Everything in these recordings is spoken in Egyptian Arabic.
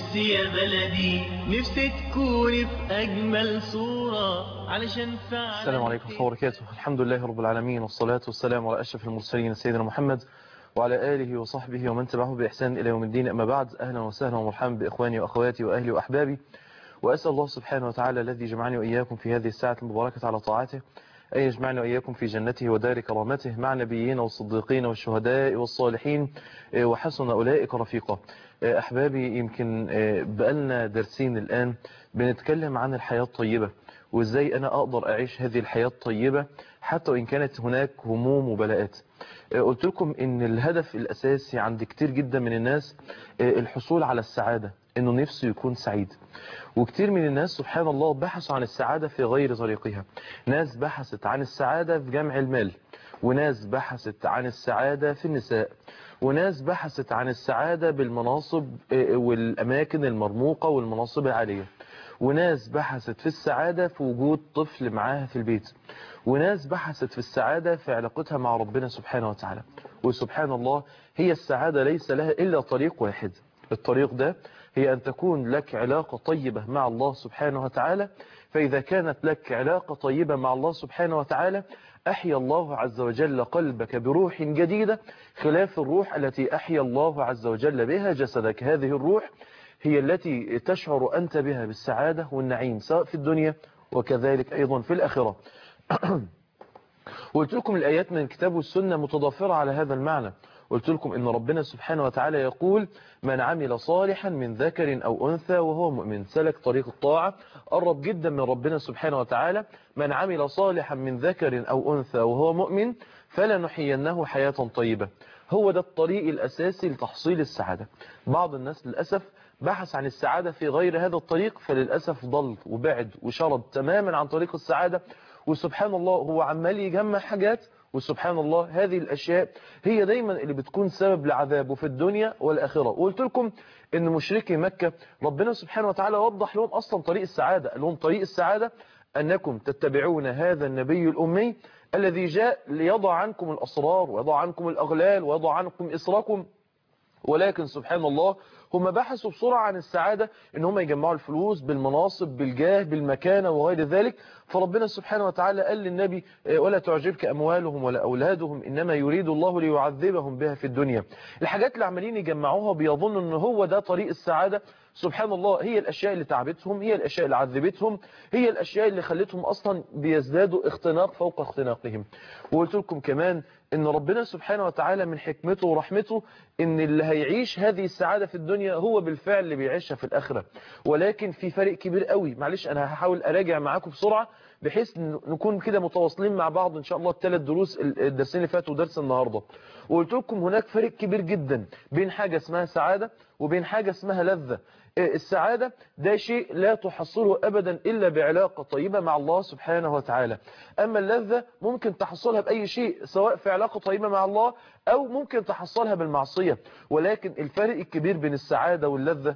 نفسي يا بلدي نفسي تكوني في أجمل صورة علشان فعلا السلام عليكم ورحمة الله وبركاته الحمد لله رب العالمين والصلاة والسلام على أشرف المرسلين سيدنا محمد وعلى آله وصحبه ومن تبعه بإحسان إلى يوم الدين أما بعد أهلا وسهلا ومرحبا بإخواني وأخواتي وأهلي وأحبابي وأسأل الله سبحانه وتعالى الذي جمعني وإياكم في هذه الساعة المباركة على طاعته أن يجمعنا وإياكم في جنته ودار كرامته مع نبيين والصديقين والشهداء والصالحين وحسن أولئك رفيقا أحبابي يمكن بقالنا درسين الآن بنتكلم عن الحياة الطيبة وإزاي أنا أقدر أعيش هذه الحياة الطيبة حتى وإن كانت هناك هموم وبلاءات قلت لكم إن الهدف الأساسي عند كتير جدا من الناس الحصول على السعادة إنه نفسه يكون سعيد وكتير من الناس سبحان الله بحثوا عن السعادة في غير طريقها ناس بحثت عن السعادة في جمع المال وناس بحثت عن السعادة في النساء وناس بحثت عن السعادة بالمناصب والأماكن المرموقة والمناصب العالية وناس بحثت في السعادة في وجود طفل معاها في البيت وناس بحثت في السعادة في علاقتها مع ربنا سبحانه وتعالى وسبحان الله هي السعادة ليس لها إلا طريق واحد الطريق ده هي أن تكون لك علاقة طيبة مع الله سبحانه وتعالى فإذا كانت لك علاقة طيبة مع الله سبحانه وتعالى أحيا الله عز وجل قلبك بروح جديدة خلاف الروح التي أحيا الله عز وجل بها جسدك هذه الروح هي التي تشعر أنت بها بالسعادة والنعيم سواء في الدنيا وكذلك أيضا في الآخرة قلت لكم الآيات من الكتاب والسنة متضافرة على هذا المعنى قلت لكم إن ربنا سبحانه وتعالى يقول من عمل صالحا من ذكر أو أنثى وهو مؤمن سلك طريق الطاعة قرب جدا من ربنا سبحانه وتعالى من عمل صالحا من ذكر أو أنثى وهو مؤمن فلنحيينه حياة طيبة هو ده الطريق الأساسي لتحصيل السعادة بعض الناس للأسف بحث عن السعادة في غير هذا الطريق فللأسف ضل وبعد وشرد تماما عن طريق السعادة وسبحان الله هو عمال يجمع حاجات وسبحان الله هذه الأشياء هي دايما اللي بتكون سبب لعذابه في الدنيا والآخرة وقلت لكم ان مشركي مكة ربنا سبحانه وتعالى وضح لهم أصلا طريق السعادة قال لهم طريق السعادة أنكم تتبعون هذا النبي الأمي الذي جاء ليضع عنكم الأسرار ويضع عنكم الأغلال ويضع عنكم إسراكم ولكن سبحان الله هم بحثوا بسرعة عن السعادة ان هم يجمعوا الفلوس بالمناصب بالجاه بالمكانة وغير ذلك فربنا سبحانه وتعالى قال للنبي ولا تعجبك أموالهم ولا أولادهم إنما يريد الله ليعذبهم بها في الدنيا الحاجات اللي عمالين يجمعوها بيظنوا ان هو ده طريق السعادة سبحان الله هي الأشياء اللي تعبتهم هي الأشياء اللي عذبتهم هي الأشياء اللي خلتهم أصلا بيزدادوا اختناق فوق اختناقهم وقلت لكم كمان ان ربنا سبحانه وتعالى من حكمته ورحمته ان اللي هيعيش هذه السعادة في الدنيا هو بالفعل اللي بيعيشها في الآخرة ولكن في فرق كبير قوي معلش انا هحاول اراجع معاكم بسرعة بحيث نكون كده متواصلين مع بعض ان شاء الله الثلاث دروس الدرسين اللي فاتوا ودرس النهاردة وقلت لكم هناك فرق كبير جدا بين حاجة اسمها سعادة وبين حاجة اسمها لذة السعادة ده شيء لا تحصله أبدا إلا بعلاقة طيبة مع الله سبحانه وتعالى أما اللذة ممكن تحصلها بأي شيء سواء في علاقة طيبة مع الله أو ممكن تحصلها بالمعصية ولكن الفرق الكبير بين السعادة واللذة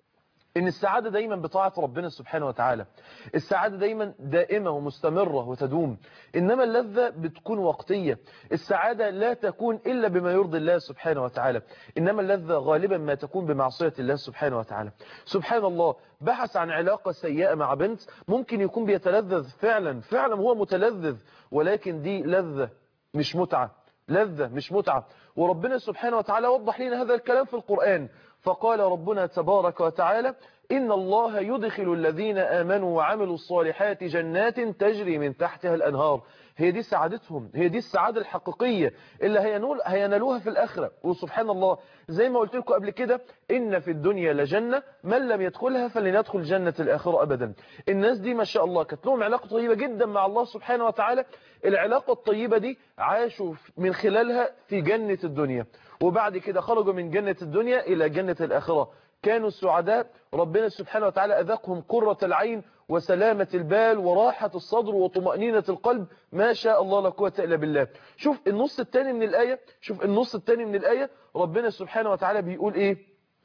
ان السعادة دايما بطاعة ربنا سبحانه وتعالى السعادة دايما دائمة ومستمرة وتدوم انما اللذة بتكون وقتية السعادة لا تكون الا بما يرضي الله سبحانه وتعالى انما اللذة غالبا ما تكون بمعصية الله سبحانه وتعالى سبحان الله بحث عن علاقة سيئة مع بنت ممكن يكون بيتلذذ فعلا فعلا هو متلذذ ولكن دي لذة مش متعة لذة مش متعة وربنا سبحانه وتعالى وضح لنا هذا الكلام في القرآن فقال ربنا تبارك وتعالى إن الله يدخل الذين آمنوا وعملوا الصالحات جنات تجري من تحتها الأنهار هي دي سعادتهم هي دي السعادة الحقيقية اللي هينول هينالوها في الآخرة وسبحان الله زي ما قلت لكم قبل كده إن في الدنيا لجنة من لم يدخلها فليدخل جنة الآخرة أبدا الناس دي ما شاء الله كانت لهم علاقة طيبة جدا مع الله سبحانه وتعالى العلاقة الطيبة دي عاشوا من خلالها في جنة الدنيا وبعد كده خرجوا من جنة الدنيا إلى جنة الآخرة كانوا السعداء ربنا سبحانه وتعالى أذاقهم قرة العين وسلامة البال وراحة الصدر وطمأنينة القلب ما شاء الله لا قوة إلا بالله شوف النص الثاني من الآية شوف النص الثاني من الآية ربنا سبحانه وتعالى بيقول إيه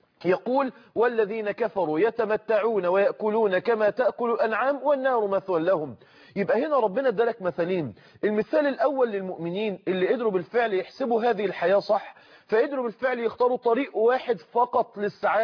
يقول والذين كفروا يتمتعون ويأكلون كما تأكل الأنعام والنار مثوى لهم يبقى هنا ربنا ادالك مثالين المثال الأول للمؤمنين اللي قدروا بالفعل يحسبوا هذه الحياة صح فقدروا بالفعل يختاروا طريق واحد فقط للسعادة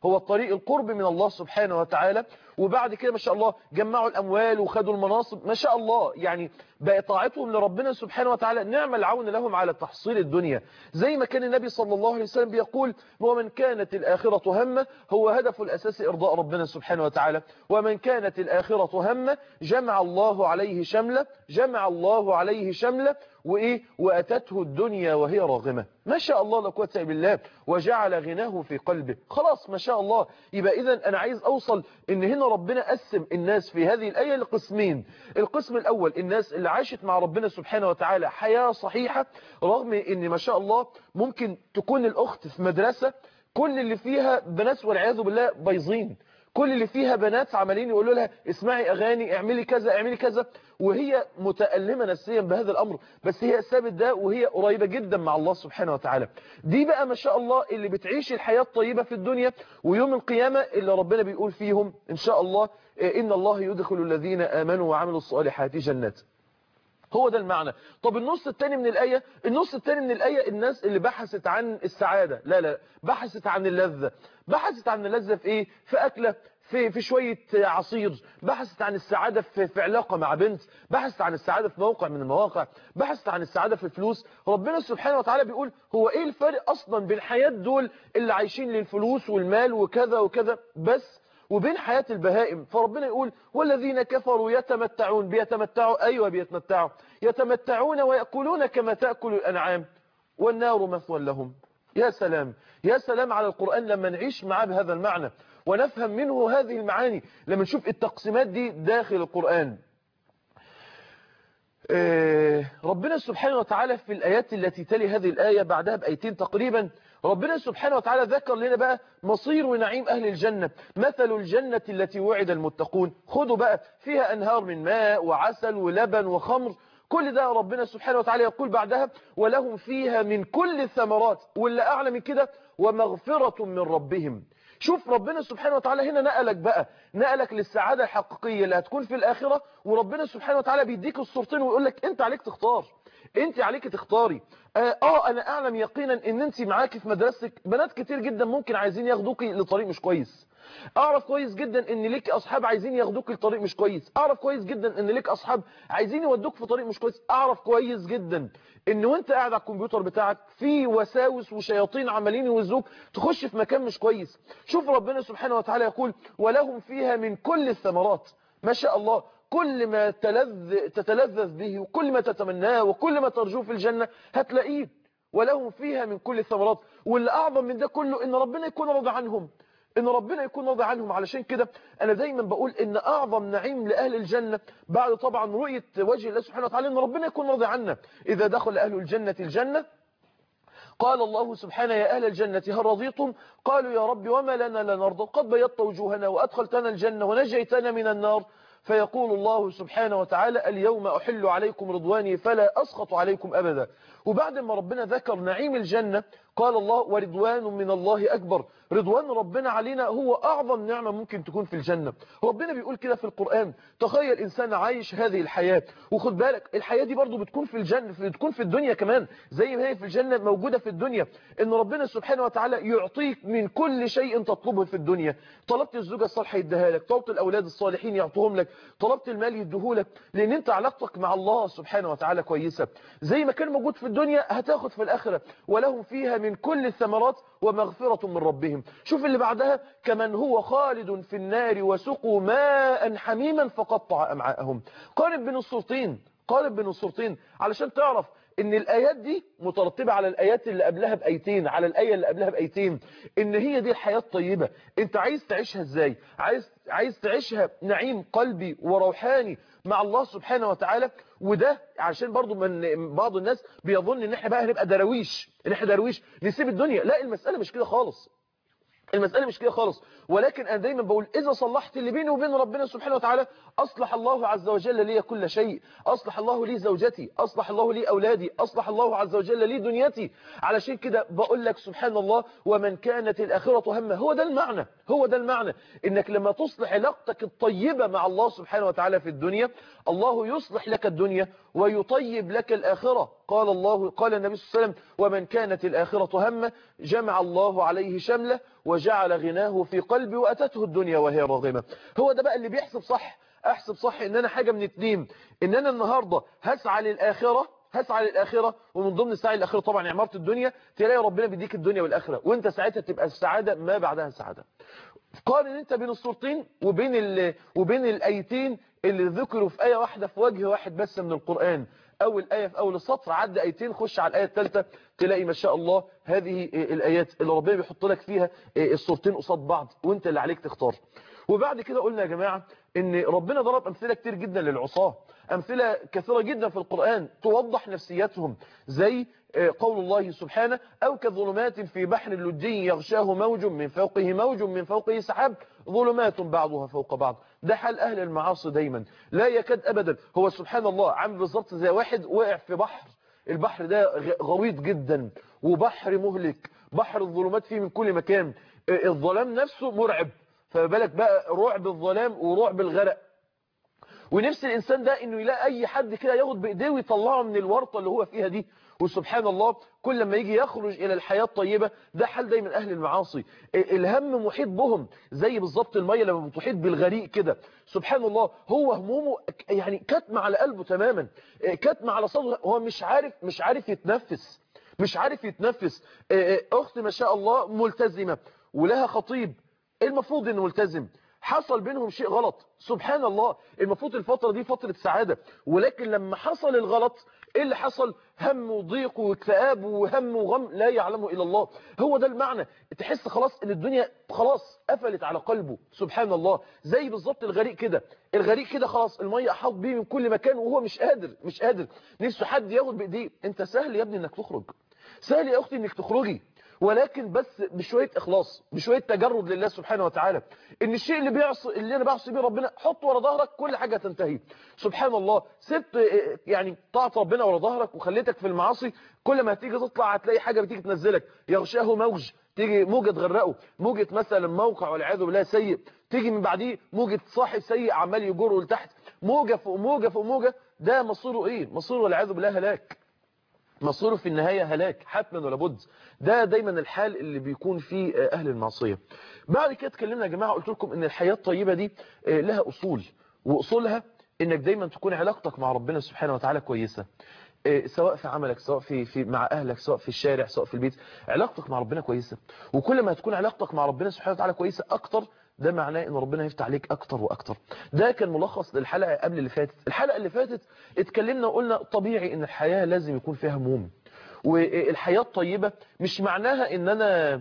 هو الطريق القرب من الله سبحانه وتعالى وبعد كده ما شاء الله جمعوا الأموال وخدوا المناصب ما شاء الله يعني بقى طاعتهم لربنا سبحانه وتعالى نعم العون لهم على تحصيل الدنيا زي ما كان النبي صلى الله عليه وسلم بيقول ومن كانت الآخرة همه هو هدف الأساسي إرضاء ربنا سبحانه وتعالى ومن كانت الآخرة همه جمع الله عليه شملة جمع الله عليه شملة وإيه وأتته الدنيا وهي راغمة ما شاء الله لا قوه الا بالله وجعل غناه في قلبه خلاص ما شاء الله يبقى إذا أنا عايز أوصل إن هنا ربنا قسم الناس في هذه الآية لقسمين القسم الأول الناس اللي عاشت مع ربنا سبحانه وتعالى حياة صحيحة رغم إن ما شاء الله ممكن تكون الأخت في مدرسة كل اللي فيها بنات والعياذ بالله بايظين كل اللي فيها بنات عمالين يقولوا لها اسمعي اغاني اعملي كذا اعملي كذا وهي متألمة نفسيا بهذا الامر بس هي ثابت ده وهي قريبة جدا مع الله سبحانه وتعالى دي بقى ما شاء الله اللي بتعيش الحياة الطيبة في الدنيا ويوم القيامة اللي ربنا بيقول فيهم ان شاء الله ان الله يدخل الذين امنوا وعملوا الصالحات جنات هو ده المعنى طب النص الثاني من الآية النص الثاني من الآية الناس اللي بحثت عن السعادة لا لا بحثت عن اللذة بحثت عن اللذة في ايه في أكلة في في شوية عصير بحثت عن السعادة في, في علاقة مع بنت بحثت عن السعادة في موقع من المواقع بحثت عن السعادة في فلوس ربنا سبحانه وتعالى بيقول هو ايه الفرق اصلا بين حياة دول اللي عايشين للفلوس والمال وكذا وكذا بس وبين حياة البهائم فربنا يقول والذين كفروا يتمتعون بيتمتعوا أيوة بيتمتعوا يتمتعون ويأكلون كما تأكل الأنعام والنار مثوى لهم يا سلام يا سلام على القرآن لما نعيش معاه بهذا المعنى ونفهم منه هذه المعاني لما نشوف التقسيمات دي داخل القرآن ربنا سبحانه وتعالى في الآيات التي تلي هذه الآية بعدها بأيتين تقريبا ربنا سبحانه وتعالى ذكر لنا بقى مصير ونعيم أهل الجنة مثل الجنة التي وعد المتقون خدوا بقى فيها أنهار من ماء وعسل ولبن وخمر كل ده ربنا سبحانه وتعالى يقول بعدها ولهم فيها من كل الثمرات واللي أعلى من كده ومغفرة من ربهم شوف ربنا سبحانه وتعالى هنا نقلك بقى نقلك للسعادة الحقيقية اللي هتكون في الآخرة وربنا سبحانه وتعالى بيديك الصورتين ويقول لك انت عليك تختار انت عليك تختاري اه, آه انا اعلم يقينا ان انت معاكي في مدرستك بنات كتير جدا ممكن عايزين ياخدوكي لطريق مش كويس اعرف كويس جدا ان ليك اصحاب عايزين ياخدوك لطريق مش كويس اعرف كويس جدا ان ليك اصحاب عايزين يودوك في طريق مش كويس اعرف كويس جدا ان وانت قاعد على الكمبيوتر بتاعك في وساوس وشياطين عمالين يوزوك تخش في مكان مش كويس شوف ربنا سبحانه وتعالى يقول ولهم فيها من كل الثمرات ما شاء الله كل ما تلذ تتلذذ به وكل ما تتمناه وكل ما ترجوه في الجنة هتلاقيه ولهم فيها من كل الثمرات واللي أعظم من ده كله إن ربنا يكون راضي عنهم إن ربنا يكون راضي عنهم علشان كده أنا دايما بقول إن أعظم نعيم لأهل الجنة بعد طبعا رؤية وجه الله سبحانه وتعالى إن ربنا يكون راضي عنا إذا دخل أهل الجنة الجنة قال الله سبحانه يا أهل الجنة هل رضيتم قالوا يا رب وما لنا لا نرضى قد بيضت وجوهنا وأدخلتنا الجنة ونجيتنا من النار فيقول الله سبحانه وتعالى اليوم أحل عليكم رضواني فلا أسخط عليكم أبدا وبعد ما ربنا ذكر نعيم الجنة قال الله ورضوان من الله أكبر رضوان ربنا علينا هو أعظم نعمة ممكن تكون في الجنة ربنا بيقول كده في القرآن تخيل إنسان عايش هذه الحياة وخد بالك الحياة دي برضو بتكون في الجنة بتكون في الدنيا كمان زي ما هي في الجنة موجودة في الدنيا إن ربنا سبحانه وتعالى يعطيك من كل شيء تطلبه في الدنيا طلبت الزوجة الصالحة يديها لك طلبت الأولاد الصالحين يعطوهم لك طلبت المال يديهولك لأن أنت علاقتك مع الله سبحانه وتعالى كويسة زي ما كان موجود في الدنيا هتاخد في الآخرة ولهم فيها من كل الثمرات ومغفرة من ربهم شوف اللي بعدها كمن هو خالد في النار وسقوا ماء حميما فقطع أمعاءهم قارب بين الصورتين قارب بين الصورتين علشان تعرف ان الايات دي مترتبة على الايات اللي قبلها بايتين على الايه اللي قبلها بايتين ان هي دي الحياة الطيبة انت عايز تعيشها ازاي عايز عايز تعيشها نعيم قلبي وروحاني مع الله سبحانه وتعالى وده عشان برضو من بعض الناس بيظن ان احنا بقى هنبقى درويش ان احنا درويش نسيب الدنيا لا المسألة مش كده خالص المسألة مش كده خالص ولكن أنا دايما بقول إذا صلحت اللي بيني وبين ربنا سبحانه وتعالى أصلح الله عز وجل لي كل شيء أصلح الله لي زوجتي أصلح الله لي أولادي أصلح الله عز وجل لي دنيتي علشان كده بقول لك سبحان الله ومن كانت الآخرة همه هو ده المعنى هو ده المعنى إنك لما تصلح علاقتك الطيبة مع الله سبحانه وتعالى في الدنيا الله يصلح لك الدنيا ويطيب لك الآخرة قال الله قال النبي صلى الله عليه وسلم ومن كانت الآخرة همه جمع الله عليه شمله وجعل غناه في قلبي واتته الدنيا وهي راغمه هو ده بقى اللي بيحسب صح احسب صح ان انا حاجه من اتنين ان انا النهارده هسعى للاخره هسعى للاخره ومن ضمن السعي للاخره طبعا عماره الدنيا تلاقي ربنا بيديك الدنيا والاخره وانت ساعتها تبقى السعاده ما بعدها سعاده قارن انت بين الصورتين وبين ال... وبين الايتين اللي ذكروا في ايه واحده في وجه واحد بس من القران اول ايه في اول السطر عدى ايتين خش على الايه الثالثه تلاقي ما شاء الله هذه الايات اللي ربنا بيحط لك فيها الصورتين قصاد بعض وانت اللي عليك تختار وبعد كده قلنا يا جماعه ان ربنا ضرب امثله كتير جدا للعصاه امثله كثيره جدا في القران توضح نفسياتهم زي قول الله سبحانه أو كظلمات في بحر اللجي يغشاه موج من فوقه موج من فوقه سحاب ظلمات بعضها فوق بعض ده حال أهل المعاصي دايما لا يكاد أبدا هو سبحان الله عامل بالظبط زي واحد وقع في بحر البحر ده غويط جدا وبحر مهلك بحر الظلمات فيه من كل مكان الظلام نفسه مرعب فما بالك بقى رعب الظلام ورعب الغرق ونفس الإنسان ده إنه يلاقي أي حد كده ياخد بإيديه ويطلعه من الورطة اللي هو فيها دي وسبحان الله كل لما يجي يخرج إلى الحياة الطيبة ده حال دايما أهل المعاصي الهم محيط بهم زي بالظبط المية لما بتحيط بالغريق كده سبحان الله هو همومه يعني كتم على قلبه تماما كتم على صدره هو مش عارف مش عارف يتنفس مش عارف يتنفس أخت ما شاء الله ملتزمة ولها خطيب المفروض انه ملتزم حصل بينهم شيء غلط سبحان الله المفروض الفترة دي فترة سعادة ولكن لما حصل الغلط ايه اللي حصل هم وضيق واكتئاب وهم وغم لا يعلمه الا الله هو ده المعنى تحس خلاص ان الدنيا خلاص قفلت على قلبه سبحان الله زي بالظبط الغريق كده الغريق كده خلاص المية احاط بيه من كل مكان وهو مش قادر مش قادر نفسه حد ياخد بايديه انت سهل يا ابني انك تخرج سهل يا اختي انك تخرجي ولكن بس بشوية إخلاص بشوية تجرد لله سبحانه وتعالى إن الشيء اللي بيعصي اللي أنا بعصي بيه ربنا حط ورا ظهرك كل حاجة تنتهي سبحان الله سبت يعني طاعة ربنا ورا ظهرك وخليتك في المعاصي كل ما هتيجي تطلع هتلاقي حاجة بتيجي تنزلك يغشاه موج تيجي موجة تغرقه موجة مثلا موقع والعياذ بالله سيء تيجي من بعديه موجة صاحب سيء عمال يجره لتحت موجة فوق موجة فوق موجة ده مصيره ايه مصيره والعياذ بالله هلاك مصيره في النهاية هلاك حتما ولا بد ده دايما الحال اللي بيكون فيه أهل المعصية بعد كده اتكلمنا يا جماعة قلت لكم ان الحياة الطيبة دي لها أصول وأصولها انك دايما تكون علاقتك مع ربنا سبحانه وتعالى كويسة سواء في عملك سواء في, في مع أهلك سواء في الشارع سواء في البيت علاقتك مع ربنا كويسة وكل ما تكون علاقتك مع ربنا سبحانه وتعالى كويسة أكتر ده معناه ان ربنا يفتح عليك اكتر واكتر ده كان ملخص للحلقة قبل اللي فاتت الحلقة اللي فاتت اتكلمنا وقلنا طبيعي ان الحياة لازم يكون فيها هموم والحياة الطيبة مش معناها ان انا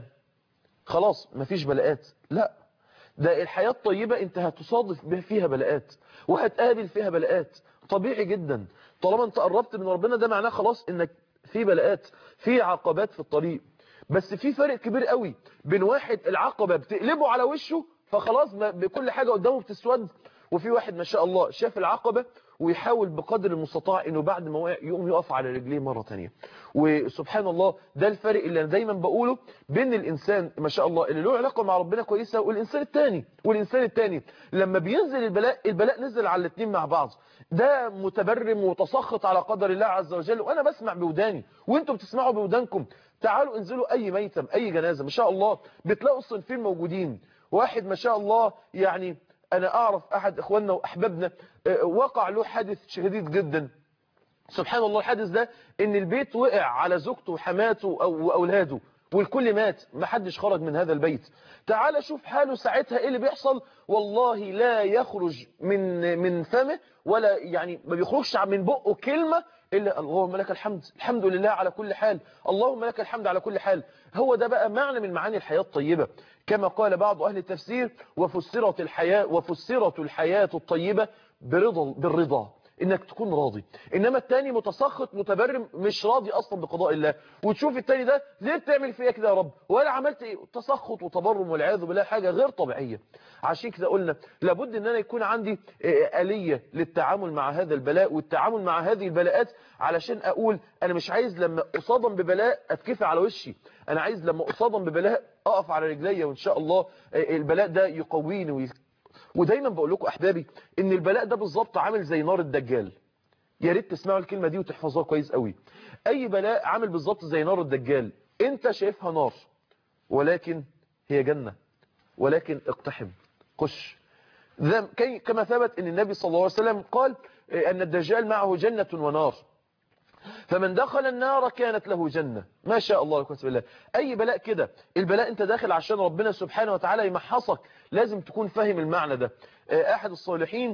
خلاص مفيش بلاءات لا ده الحياة الطيبة انت هتصادف فيها بلاءات وهتقابل فيها بلاءات طبيعي جدا طالما انت قربت من ربنا ده معناه خلاص انك في بلاءات في عقبات في الطريق بس في فرق كبير قوي بين واحد العقبة بتقلبه على وشه فخلاص بكل حاجة قدامه بتسود وفي واحد ما شاء الله شاف العقبة ويحاول بقدر المستطاع انه بعد ما وقع يقوم يقف على رجليه مرة تانية وسبحان الله ده الفرق اللي انا دايما بقوله بين الانسان ما شاء الله اللي له علاقة مع ربنا كويسة والانسان التاني والانسان التاني لما بينزل البلاء البلاء نزل على الاثنين مع بعض ده متبرم وتسخط على قدر الله عز وجل وانا بسمع بوداني وانتم بتسمعوا بودانكم تعالوا انزلوا اي ميتم اي جنازة ما شاء الله بتلاقوا الصنفين موجودين واحد ما شاء الله يعني انا اعرف احد اخواننا واحبابنا وقع له حادث شديد جدا سبحان الله الحادث ده ان البيت وقع على زوجته وحماته واولاده والكل مات ما حدش خرج من هذا البيت تعال شوف حاله ساعتها ايه اللي بيحصل والله لا يخرج من من فمه ولا يعني ما بيخرجش من بقه كلمة إلا اللهم لك الحمد الحمد لله على كل حال اللهم لك الحمد على كل حال هو ده بقى معنى من معاني الحياة الطيبة كما قال بعض أهل التفسير وفسرت الحياة وفسرت الحياة الطيبة برضا بالرضا انك تكون راضي انما التاني متسخط متبرم مش راضي اصلا بقضاء الله وتشوف التاني ده ليه بتعمل فيا كده يا رب ولا عملت ايه تسخط وتبرم والعياذ بالله حاجه غير طبيعيه عشان كده قلنا لابد ان انا يكون عندي آلية للتعامل مع هذا البلاء والتعامل مع هذه البلاءات علشان اقول انا مش عايز لما اصادم ببلاء اتكفي على وشي انا عايز لما اصادم ببلاء اقف على رجلي وان شاء الله البلاء ده يقويني وي... ودايما بقول لكم احبابي ان البلاء ده بالظبط عامل زي نار الدجال يا ريت تسمعوا الكلمه دي وتحفظوها كويس قوي اي بلاء عامل بالظبط زي نار الدجال انت شايفها نار ولكن هي جنة ولكن اقتحم قش كما ثبت ان النبي صلى الله عليه وسلم قال ان الدجال معه جنة ونار فمن دخل النار كانت له جنة ما شاء الله لكم بالله أي بلاء كده البلاء أنت داخل عشان ربنا سبحانه وتعالى يمحصك لازم تكون فاهم المعنى ده أحد الصالحين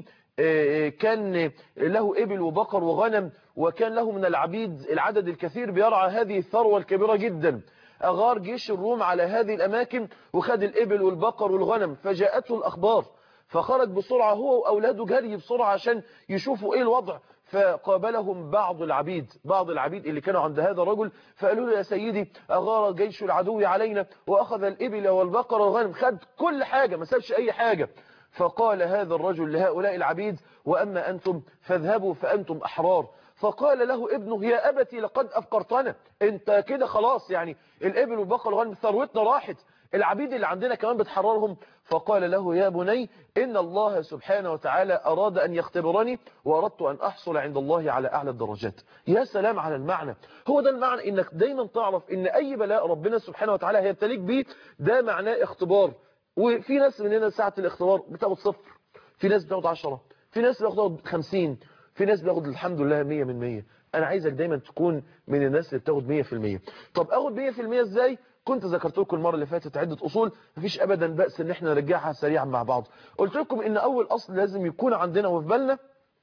كان له إبل وبقر وغنم وكان له من العبيد العدد الكثير بيرعى هذه الثروة الكبيرة جدا أغار جيش الروم على هذه الأماكن وخد الإبل والبقر والغنم فجاءته الأخبار فخرج بسرعة هو وأولاده جري بسرعة عشان يشوفوا إيه الوضع فقابلهم بعض العبيد بعض العبيد اللي كانوا عند هذا الرجل فقالوا له يا سيدي أغار جيش العدو علينا وأخذ الإبل والبقر والغنم خد كل حاجة ما سابش أي حاجة فقال هذا الرجل لهؤلاء العبيد وأما أنتم فاذهبوا فأنتم أحرار فقال له ابنه يا أبتي لقد أفقرتنا انت كده خلاص يعني الإبل والبقر والغنم ثروتنا راحت العبيد اللي عندنا كمان بتحررهم فقال له يا بني إن الله سبحانه وتعالى أراد أن يختبرني وأردت أن أحصل عند الله على أعلى الدرجات يا سلام على المعنى هو ده المعنى إنك دايما تعرف إن أي بلاء ربنا سبحانه وتعالى هيبتليك بيه ده معناه اختبار وفي ناس مننا ساعة الاختبار بتاخد صفر في ناس بتاخد عشرة في ناس بتاخد خمسين في ناس بتاخد الحمد لله مية من مية أنا عايزك دايما تكون من الناس اللي بتاخد مية في المية طب أخد مية في المية إزاي كنت ذكرت لكم المرة اللي فاتت عدة أصول مفيش أبدا بأس إن احنا نرجعها سريعا مع بعض قلت لكم إن أول أصل لازم يكون عندنا وفي بالنا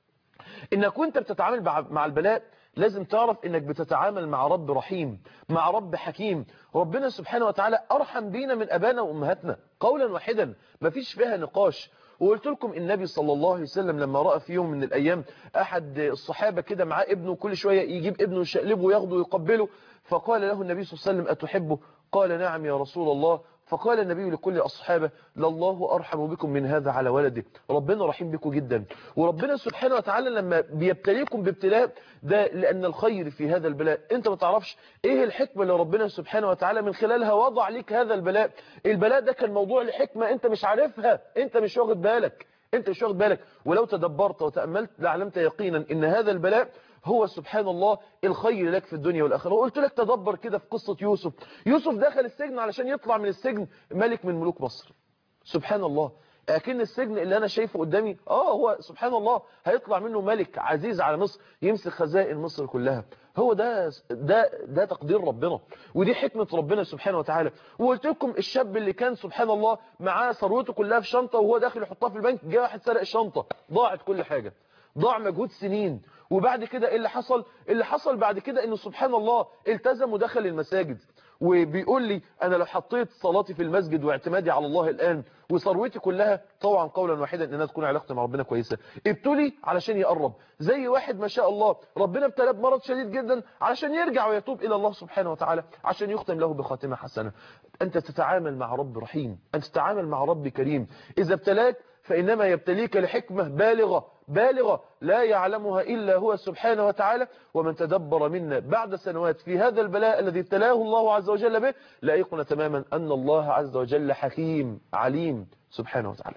إنك وانت بتتعامل مع البلاء لازم تعرف إنك بتتعامل مع رب رحيم مع رب حكيم ربنا سبحانه وتعالى أرحم بينا من أبانا وأمهاتنا قولا واحدا مفيش فيها نقاش وقلت لكم النبي صلى الله عليه وسلم لما رأى في يوم من الأيام أحد الصحابة كده معاه ابنه كل شوية يجيب ابنه يشقلبه وياخده ويقبله فقال له النبي صلى الله عليه وسلم أتحبه قال نعم يا رسول الله فقال النبي لكل أصحابه لله أرحم بكم من هذا على ولده ربنا رحيم بكم جدا وربنا سبحانه وتعالى لما بيبتليكم بابتلاء ده لأن الخير في هذا البلاء انت ما تعرفش ايه الحكمة اللي ربنا سبحانه وتعالى من خلالها وضع لك هذا البلاء البلاء ده كان موضوع لحكمة انت مش عارفها انت مش واخد بالك انت مش واخد بالك ولو تدبرت وتأملت لعلمت يقينا ان هذا البلاء هو سبحان الله الخير لك في الدنيا والآخرة وقلت لك تدبر كده في قصة يوسف يوسف دخل السجن علشان يطلع من السجن ملك من ملوك مصر سبحان الله لكن السجن اللي أنا شايفه قدامي آه هو سبحان الله هيطلع منه ملك عزيز على مصر يمسك خزائن مصر كلها هو ده ده ده تقدير ربنا ودي حكمة ربنا سبحانه وتعالى وقلت لكم الشاب اللي كان سبحان الله معاه ثروته كلها في شنطة وهو داخل يحطها في البنك جه واحد سرق الشنطة ضاعت كل حاجة ضاع مجهود سنين وبعد كده ايه اللي حصل اللي حصل بعد كده انه سبحان الله التزم ودخل المساجد وبيقول لي انا لو حطيت صلاتي في المسجد واعتمادي على الله الان وثروتي كلها طبعا قولا واحدا ان انا تكون علاقتي مع ربنا كويسه ابتلي علشان يقرب زي واحد ما شاء الله ربنا ابتلاه بمرض شديد جدا علشان يرجع ويتوب الى الله سبحانه وتعالى عشان يختم له بخاتمه حسنه انت تتعامل مع رب رحيم انت تتعامل مع رب كريم اذا ابتلاك فانما يبتليك لحكمه بالغه بالغة لا يعلمها إلا هو سبحانه وتعالى ومن تدبر منا بعد سنوات في هذا البلاء الذي ابتلاه الله عز وجل به لا يقن تماما أن الله عز وجل حكيم عليم سبحانه وتعالى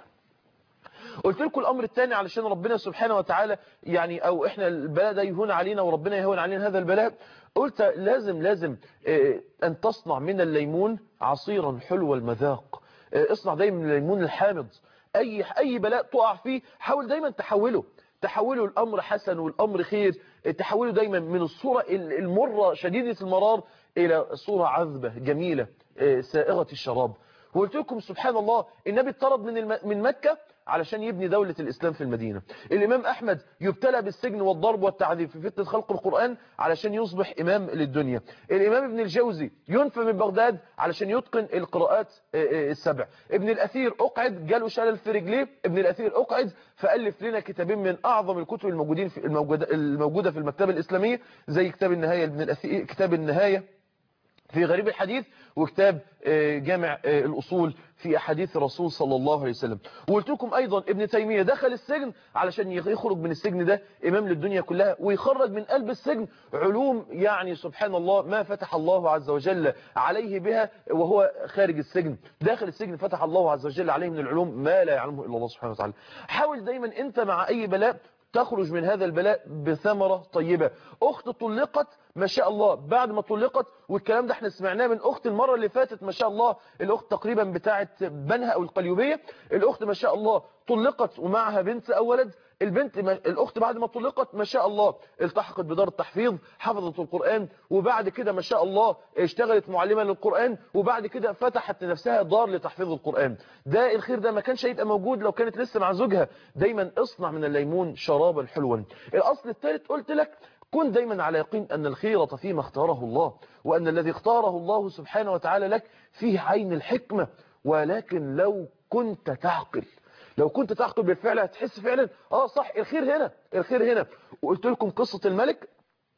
قلت لكم الأمر الثاني علشان ربنا سبحانه وتعالى يعني أو إحنا البلاء ده يهون علينا وربنا يهون علينا هذا البلاء قلت لازم لازم أن تصنع من الليمون عصيرا حلو المذاق اصنع دايما من الليمون الحامض اي اي بلاء تقع فيه حاول دايما تحوله تحوله الامر حسن والامر خير تحوله دايما من الصورة المرة شديدة المرار الى صورة عذبة جميلة سائغة الشراب وقلت لكم سبحان الله النبي اطرد من الم... من مكة علشان يبني دولة الإسلام في المدينة الإمام أحمد يبتلى بالسجن والضرب والتعذيب في فتنة خلق القرآن علشان يصبح إمام للدنيا الإمام ابن الجوزي ينفى من بغداد علشان يتقن القراءات السبع ابن الأثير أقعد جاله شلل في رجليه ابن الأثير أقعد فألف لنا كتابين من أعظم الكتب الموجودين في الموجودة, الموجودة في المكتبة الإسلامية زي كتاب النهاية ابن الأثير كتاب النهاية في غريب الحديث وكتاب جامع الأصول في أحاديث الرسول صلى الله عليه وسلم وقلت لكم أيضا ابن تيمية دخل السجن علشان يخرج من السجن ده إمام للدنيا كلها ويخرج من قلب السجن علوم يعني سبحان الله ما فتح الله عز وجل عليه بها وهو خارج السجن داخل السجن فتح الله عز وجل عليه من العلوم ما لا يعلمه إلا الله سبحانه وتعالى حاول دايما أنت مع أي بلاء تخرج من هذا البلاء بثمرة طيبة أخت طلقت ما شاء الله بعد ما طلقت والكلام ده احنا سمعناه من اخت المره اللي فاتت ما شاء الله الاخت تقريبا بتاعه بنها او القليوبيه الاخت ما شاء الله طلقت ومعها بنت او ولد البنت ما الاخت بعد ما طلقت ما شاء الله التحقت بدار التحفيظ حفظت القرآن وبعد كده ما شاء الله اشتغلت معلمة للقرآن وبعد كده فتحت لنفسها دار لتحفيظ القرآن ده الخير ده ما كانش هيبقى موجود لو كانت لسه مع زوجها دايما اصنع من الليمون شرابا حلوا الاصل الثالث قلت لك كن دايما على يقين أن الخيرة فيما اختاره الله وأن الذي اختاره الله سبحانه وتعالى لك فيه عين الحكمة ولكن لو كنت تعقل لو كنت تعقل بالفعل هتحس فعلا اه صح الخير هنا الخير هنا وقلت لكم قصة الملك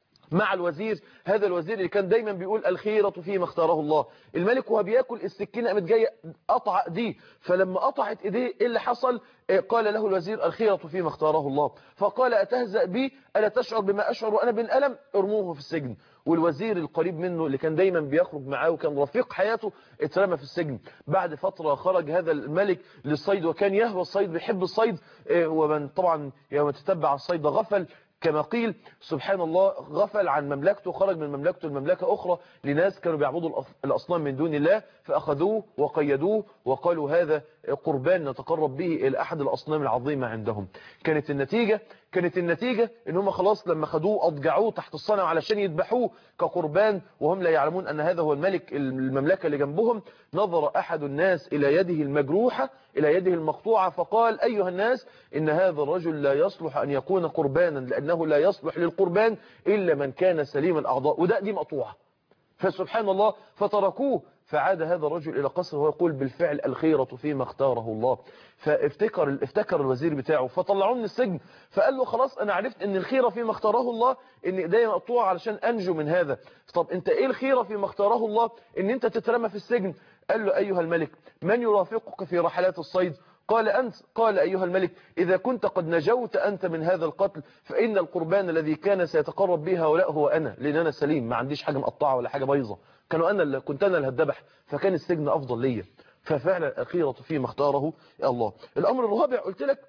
مع الوزير هذا الوزير اللي كان دايما بيقول الخيرة فيما اختاره الله الملك وهو بياكل السكينة قامت جايه قطع ايديه فلما قطعت ايديه ايه اللي حصل قال له الوزير الخيرة فيما اختاره الله فقال أتهزأ بي ألا تشعر بما أشعر وأنا بالألم ارموه في السجن والوزير القريب منه اللي كان دايما بيخرج معاه وكان رفيق حياته اترمى في السجن بعد فترة خرج هذا الملك للصيد وكان يهوى الصيد بيحب الصيد ومن طبعا يوم تتبع الصيد غفل كما قيل سبحان الله غفل عن مملكته خرج من مملكته لمملكة أخرى لناس كانوا بيعبدوا الأصنام من دون الله فأخذوه وقيدوه وقالوا هذا قربان نتقرب به إلى أحد الأصنام العظيمة عندهم كانت النتيجة كانت النتيجة ان هم خلاص لما خدوه أضجعوه تحت الصنم علشان يذبحوه كقربان وهم لا يعلمون أن هذا هو الملك المملكة اللي جنبهم نظر أحد الناس إلى يده المجروحة إلى يده المقطوعة فقال أيها الناس إن هذا الرجل لا يصلح أن يكون قربانا لأنه لا يصلح للقربان إلا من كان سليم الأعضاء وده دي مقطوعة فسبحان الله فتركوه فعاد هذا الرجل إلى قصر ويقول بالفعل الخيرة فيما اختاره الله فافتكر افتكر الوزير بتاعه فطلعوه من السجن فقال له خلاص أنا عرفت أن الخيرة فيما اختاره الله أن إيديا مقطوعة علشان أنجو من هذا طب أنت إيه الخيرة فيما اختاره الله أن أنت تترمى في السجن قال له أيها الملك من يرافقك في رحلات الصيد قال أنت قال أيها الملك إذا كنت قد نجوت أنت من هذا القتل فإن القربان الذي كان سيتقرب به هؤلاء هو أنا لأن أنا سليم ما عنديش حاجة مقطعة ولا حاجة بايظة كانوا أنا اللي كنت أنا اللي هتذبح فكان السجن أفضل ليا ففعلا الخيرة فيما اختاره يا الله الأمر الرابع قلت لك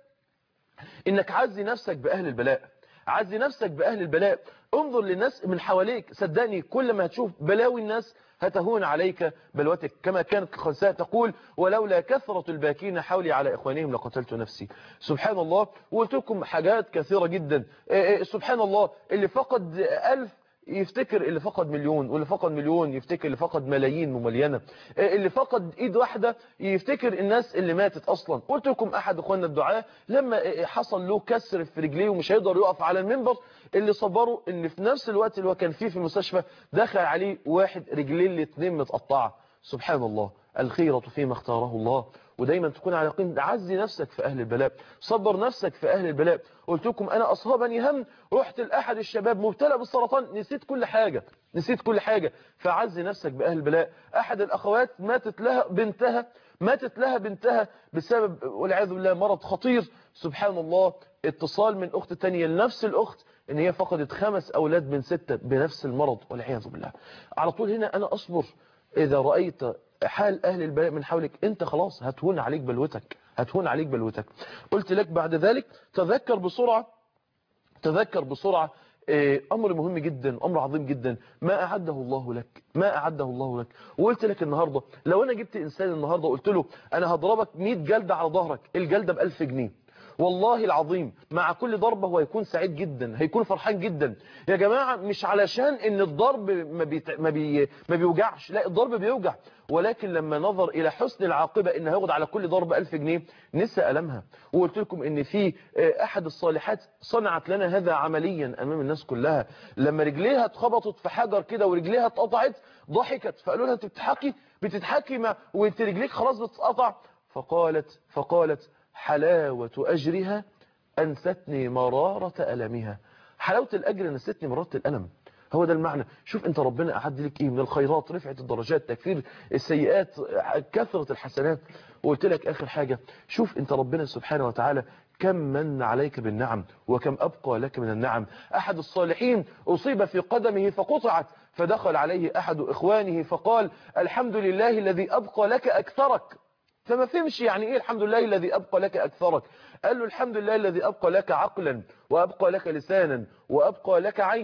إنك عزي نفسك بأهل البلاء عزي نفسك بأهل البلاء انظر للناس من حواليك صدقني كل ما هتشوف بلاوي الناس هتهون عليك بلوتك كما كانت الخنساء تقول ولولا كثرة الباكين حولي على إخوانهم لقتلت نفسي سبحان الله وقلت لكم حاجات كثيرة جدا سبحان الله اللي فقد ألف يفتكر اللي فقد مليون واللي فقد مليون يفتكر اللي فقد ملايين مملينة اللي فقد ايد واحدة يفتكر الناس اللي ماتت اصلا قلت لكم احد اخواننا الدعاء لما حصل له كسر في رجليه ومش هيقدر يقف على المنبر اللي صبره ان في نفس الوقت اللي هو كان فيه في المستشفى دخل عليه واحد رجليه الاتنين متقطعة سبحان الله الخيرة فيما اختاره الله ودايما تكون على يقين عزي نفسك في أهل البلاء صبر نفسك في أهل البلاء قلت لكم أنا أصابني هم رحت لأحد الشباب مبتلى بالسرطان نسيت كل حاجة نسيت كل حاجة فعزي نفسك بأهل البلاء أحد الأخوات ماتت لها بنتها ماتت لها بنتها بسبب والعياذ بالله مرض خطير سبحان الله اتصال من أخت تانية لنفس الأخت ان هي فقدت خمس أولاد من ستة بنفس المرض والعياذ بالله على طول هنا أنا أصبر إذا رأيت حال أهل البلاء من حولك أنت خلاص هتهون عليك بلوتك هتهون عليك بلوتك قلت لك بعد ذلك تذكر بسرعة تذكر بسرعة أمر مهم جدا أمر عظيم جدا ما أعده الله لك ما أعده الله لك وقلت لك النهاردة لو أنا جبت إنسان النهاردة قلت له أنا هضربك 100 جلدة على ظهرك الجلدة بألف جنيه والله العظيم مع كل ضربة هو هيكون سعيد جدا هيكون فرحان جدا يا جماعة مش علشان ان الضرب ما, بيت... ما, بي... ما بيوجعش لا الضرب بيوجع ولكن لما نظر الى حسن العاقبة ان هياخد على كل ضربة ألف جنيه نسى ألمها وقلت لكم ان في احد الصالحات صنعت لنا هذا عمليا امام الناس كلها لما رجليها اتخبطت في حجر كده ورجليها اتقطعت ضحكت فقالوا لها انت بتضحكي بتضحكي ما وانت رجليك خلاص بتتقطع فقالت فقالت حلاوة أجرها أنستني مرارة ألمها حلاوة الأجر نستني مرارة الألم هو ده المعنى شوف انت ربنا أعد لك ايه من الخيرات رفعت الدرجات تكفير السيئات كثرة الحسنات وقلت لك آخر حاجة شوف انت ربنا سبحانه وتعالى كم من عليك بالنعم وكم أبقى لك من النعم أحد الصالحين أصيب في قدمه فقطعت فدخل عليه أحد إخوانه فقال الحمد لله الذي أبقى لك أكثرك فما فهمش يعني ايه الحمد لله الذي ابقى لك اكثرك قال له الحمد لله الذي ابقى لك عقلا وابقى لك لسانا وابقى لك عينا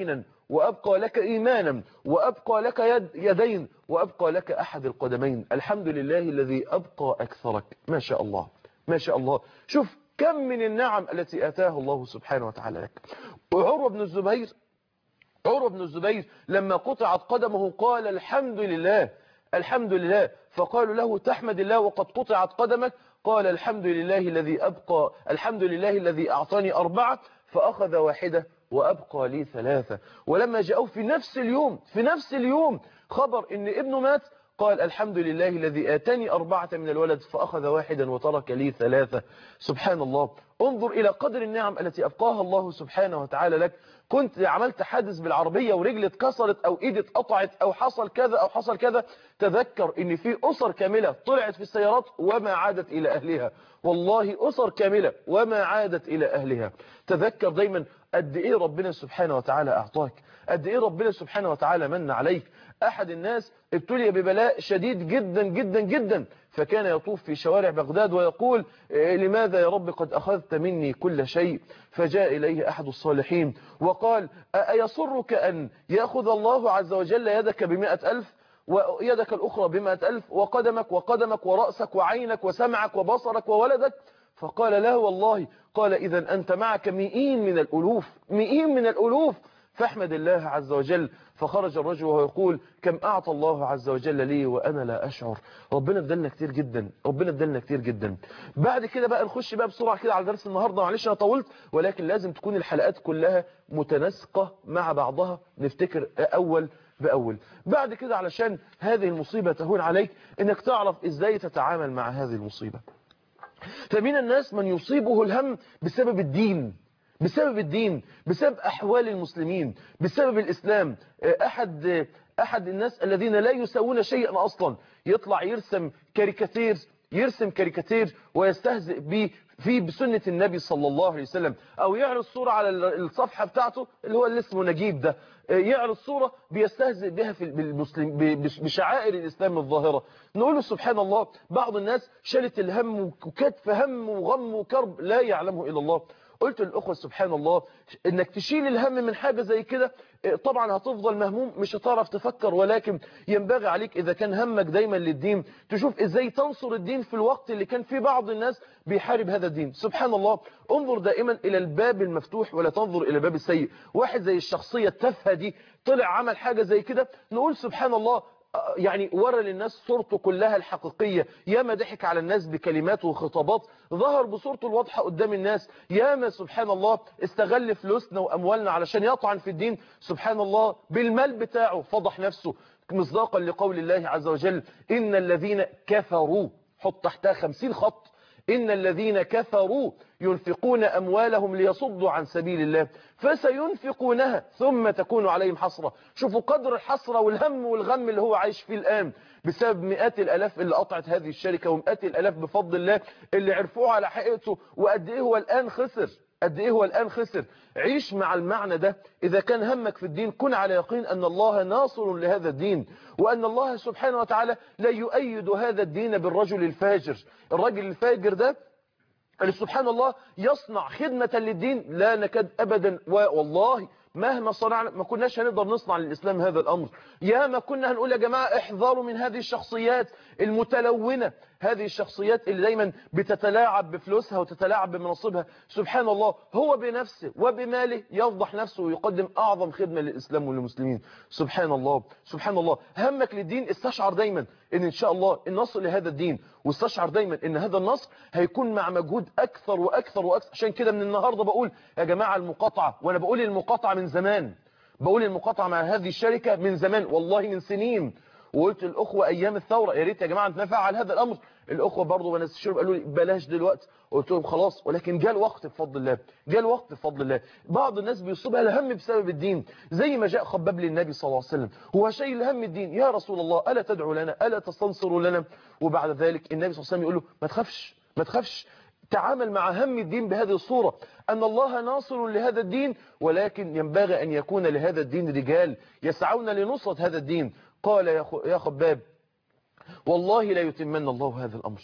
وأبقى لك إيمانا وأبقى لك يد يدين وأبقى لك أحد القدمين الحمد لله الذي أبقى أكثرك ما شاء الله ما شاء الله شوف كم من النعم التي آتاها الله سبحانه وتعالى لك وعروة بن الزبير عروة بن الزبير لما قطعت قدمه قال الحمد لله الحمد لله فقالوا له تحمد الله وقد قطعت قدمك قال الحمد لله الذي أبقى الحمد لله الذي أعطاني أربعة فأخذ واحدة وأبقى لي ثلاثة ولما جاءوا في نفس اليوم في نفس اليوم خبر إن ابنه مات قال الحمد لله الذي آتاني أربعة من الولد فأخذ واحدا وترك لي ثلاثة سبحان الله انظر إلى قدر النعم التي أبقاها الله سبحانه وتعالى لك كنت عملت حادث بالعربية ورجلي اتكسرت أو إيدي اتقطعت أو حصل كذا أو حصل كذا تذكر إن في أسر كاملة طلعت في السيارات وما عادت إلى أهلها والله أسر كاملة وما عادت إلى أهلها تذكر دايما قد إيه ربنا سبحانه وتعالى أعطاك قد إيه ربنا سبحانه وتعالى من عليك أحد الناس ابتلي ببلاء شديد جدا جدا جدا فكان يطوف في شوارع بغداد ويقول لماذا يا رب قد أخذت مني كل شيء فجاء إليه أحد الصالحين وقال أيصرك أن يأخذ الله عز وجل يدك بمئة ألف ويدك الأخرى بمئة ألف وقدمك وقدمك ورأسك وعينك وسمعك وبصرك وولدك فقال لا والله قال إذا أنت معك مئين من الألوف مئين من الألوف فاحمد الله عز وجل فخرج الرجل وهو يقول كم أعطى الله عز وجل لي وأنا لا أشعر ربنا ادلنا كتير جدا ربنا ادلنا كتير جدا بعد كده بقى نخش بقى بسرعة كده على درس النهاردة معلش أنا طولت ولكن لازم تكون الحلقات كلها متناسقة مع بعضها نفتكر أول بأول بعد كده علشان هذه المصيبة تهون عليك انك تعرف ازاي تتعامل مع هذه المصيبة فمن الناس من يصيبه الهم بسبب الدين بسبب الدين بسبب أحوال المسلمين بسبب الإسلام أحد أحد الناس الذين لا يسوون شيئا أصلا يطلع يرسم كاريكاتير يرسم كاريكاتير ويستهزئ به في بسنة النبي صلى الله عليه وسلم أو يعرض صورة على الصفحة بتاعته اللي هو اللي اسمه نجيب ده يعرض صورة بيستهزئ بها في بالمسلم بشعائر الإسلام الظاهرة نقول له سبحان الله بعض الناس شالت الهم وكتف هم وغم وكرب لا يعلمه إلا الله قلت للأخوة سبحان الله انك تشيل الهم من حاجة زي كده طبعا هتفضل مهموم مش هتعرف تفكر ولكن ينبغي عليك إذا كان همك دايما للدين تشوف إزاي تنصر الدين في الوقت اللي كان فيه بعض الناس بيحارب هذا الدين سبحان الله انظر دائما إلى الباب المفتوح ولا تنظر إلى الباب السيء واحد زي الشخصية التافهه دي طلع عمل حاجة زي كده نقول سبحان الله يعني ورى للناس صورته كلها الحقيقية ياما ضحك على الناس بكلمات وخطابات ظهر بصورته الواضحة قدام الناس ياما سبحان الله استغل فلوسنا وأموالنا علشان يطعن في الدين سبحان الله بالمال بتاعه فضح نفسه مصداقا لقول الله عز وجل إن الذين كفروا حط تحتها خمسين خط إن الذين كفروا ينفقون أموالهم ليصدوا عن سبيل الله فسينفقونها ثم تكون عليهم حسرة شوفوا قدر الحسرة والهم والغم اللي هو عايش فيه الآن بسبب مئات الألاف اللي قطعت هذه الشركة ومئات الألاف بفضل الله اللي عرفوه على حقيقته وقد إيه هو الآن خسر قد إيه هو الآن خسر عيش مع المعنى ده إذا كان همك في الدين كن على يقين أن الله ناصر لهذا الدين وأن الله سبحانه وتعالى لا يؤيد هذا الدين بالرجل الفاجر الرجل الفاجر ده اللي سبحان الله يصنع خدمة للدين لا نكاد أبدا والله مهما صنعنا ما كناش هنقدر نصنع للإسلام هذا الأمر يا ما كنا هنقول يا جماعة احذروا من هذه الشخصيات المتلونة هذه الشخصيات اللي دايما بتتلاعب بفلوسها وتتلاعب بمناصبها سبحان الله هو بنفسه وبماله يفضح نفسه ويقدم أعظم خدمة للإسلام والمسلمين سبحان الله سبحان الله همك للدين استشعر دايما ان ان شاء الله النصر لهذا الدين واستشعر دايما ان هذا النصر هيكون مع مجهود اكثر واكثر واكثر عشان كده من النهاردة بقول يا جماعة المقاطعة وانا بقول المقاطعة من زمان بقول المقاطعة مع هذه الشركة من زمان والله من سنين وقلت الاخوه ايام الثوره يا ريت يا جماعه نتنافع على هذا الامر الاخوه برضه وانا استشيروا قالوا لي بلاش دلوقتي قلت لهم خلاص ولكن جاء الوقت بفضل الله جاء الوقت بفضل الله بعض الناس بيصيبها الهم بسبب الدين زي ما جاء خباب للنبي صلى الله عليه وسلم هو شيء الهم الدين يا رسول الله الا تدعو لنا الا تستنصر لنا وبعد ذلك النبي صلى الله عليه وسلم يقول له ما تخافش ما تخافش تعامل مع هم الدين بهذه الصورة أن الله ناصر لهذا الدين ولكن ينبغي أن يكون لهذا الدين رجال يسعون لنصرة هذا الدين قال يا خباب والله لا يتمن الله هذا الأمر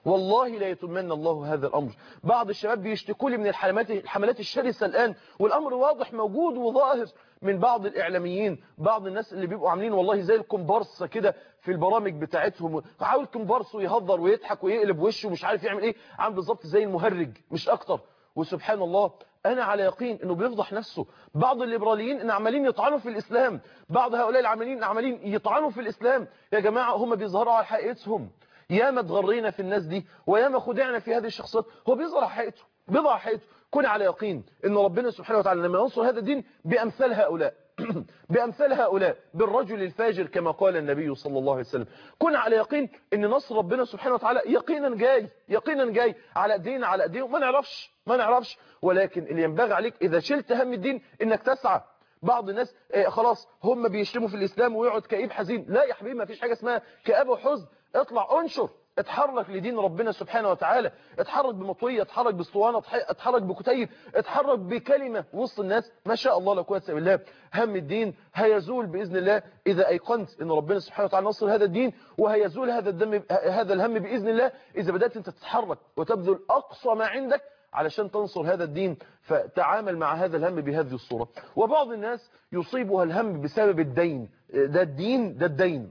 والله لا يتمنى الله هذا الأمر بعض الشباب بيشتكوا لي من الحملات الحملات الشرسة الآن والأمر واضح موجود وظاهر من بعض الإعلاميين بعض الناس اللي بيبقوا عاملين والله زي الكومبارس كده في البرامج بتاعتهم حاول كومبارس ويهزر ويضحك ويقلب وشه ومش عارف يعمل ايه عامل بالظبط زي المهرج مش أكتر وسبحان الله أنا على يقين أنه بيفضح نفسه بعض الليبراليين إن عمالين يطعنوا في الإسلام بعض هؤلاء العمالين عمالين يطعنوا في الإسلام يا جماعة هم بيظهروا على حقيقتهم ياما اتغرينا في الناس دي وياما خدعنا في هذه الشخصيات هو بيظهر على حقيقته بيظهر على حقيقته كن على يقين ان ربنا سبحانه وتعالى لما ينصر هذا الدين بامثال هؤلاء بامثال هؤلاء بالرجل الفاجر كما قال النبي صلى الله عليه وسلم كن على يقين ان نصر ربنا سبحانه وتعالى يقينا جاي يقينا جاي على ايدينا على ايديهم ما نعرفش ما نعرفش ولكن اللي ينبغي عليك اذا شلت هم الدين انك تسعى بعض الناس آه خلاص هم بيشتموا في الاسلام ويقعد كئيب حزين لا يا حبيبي ما فيش حاجه اسمها كآبه وحزن اطلع انشر اتحرك لدين ربنا سبحانه وتعالى اتحرك بمطوية اتحرك باسطوانة اتحرك بكتيب اتحرك بكلمة وسط الناس ما شاء الله لا قوه الا بالله هم الدين هيزول بإذن الله إذا أيقنت أن ربنا سبحانه وتعالى نصر هذا الدين وهيزول هذا الدم هذا الهم بإذن الله إذا بدأت أنت تتحرك وتبذل أقصى ما عندك علشان تنصر هذا الدين فتعامل مع هذا الهم بهذه الصورة وبعض الناس يصيبها الهم بسبب الدين ده الدين ده الدين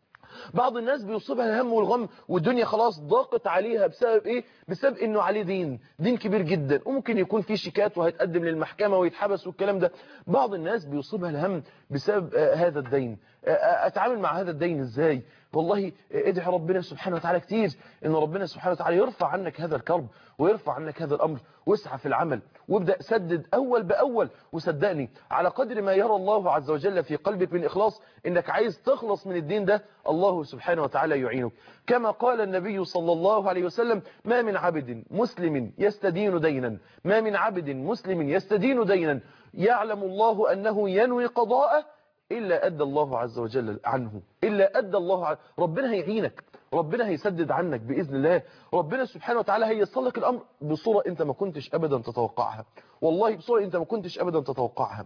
بعض الناس بيصيبها الهم والغم والدنيا خلاص ضاقت عليها بسبب ايه بسبب انه عليه دين دين كبير جدا وممكن يكون فيه شيكات وهيتقدم للمحكمة ويتحبس والكلام ده بعض الناس بيصيبها الهم بسبب آه هذا الدين آه اتعامل مع هذا الدين ازاي والله ادعي ربنا سبحانه وتعالى كتير ان ربنا سبحانه وتعالى يرفع عنك هذا الكرب ويرفع عنك هذا الامر واسعى في العمل وابدأ سدد اول باول وصدقني على قدر ما يرى الله عز وجل في قلبك من اخلاص انك عايز تخلص من الدين ده الله سبحانه وتعالى يعينك كما قال النبي صلى الله عليه وسلم ما من عبد مسلم يستدين دينا ما من عبد مسلم يستدين دينا يعلم الله انه ينوي قضاءه إلا أدى الله عز وجل عنه إلا أدى الله عنه ربنا هيعينك ربنا هيسدد عنك بإذن الله ربنا سبحانه وتعالى هيصل لك الأمر بصورة أنت ما كنتش أبدا تتوقعها والله بصورة أنت ما كنتش أبدا تتوقعها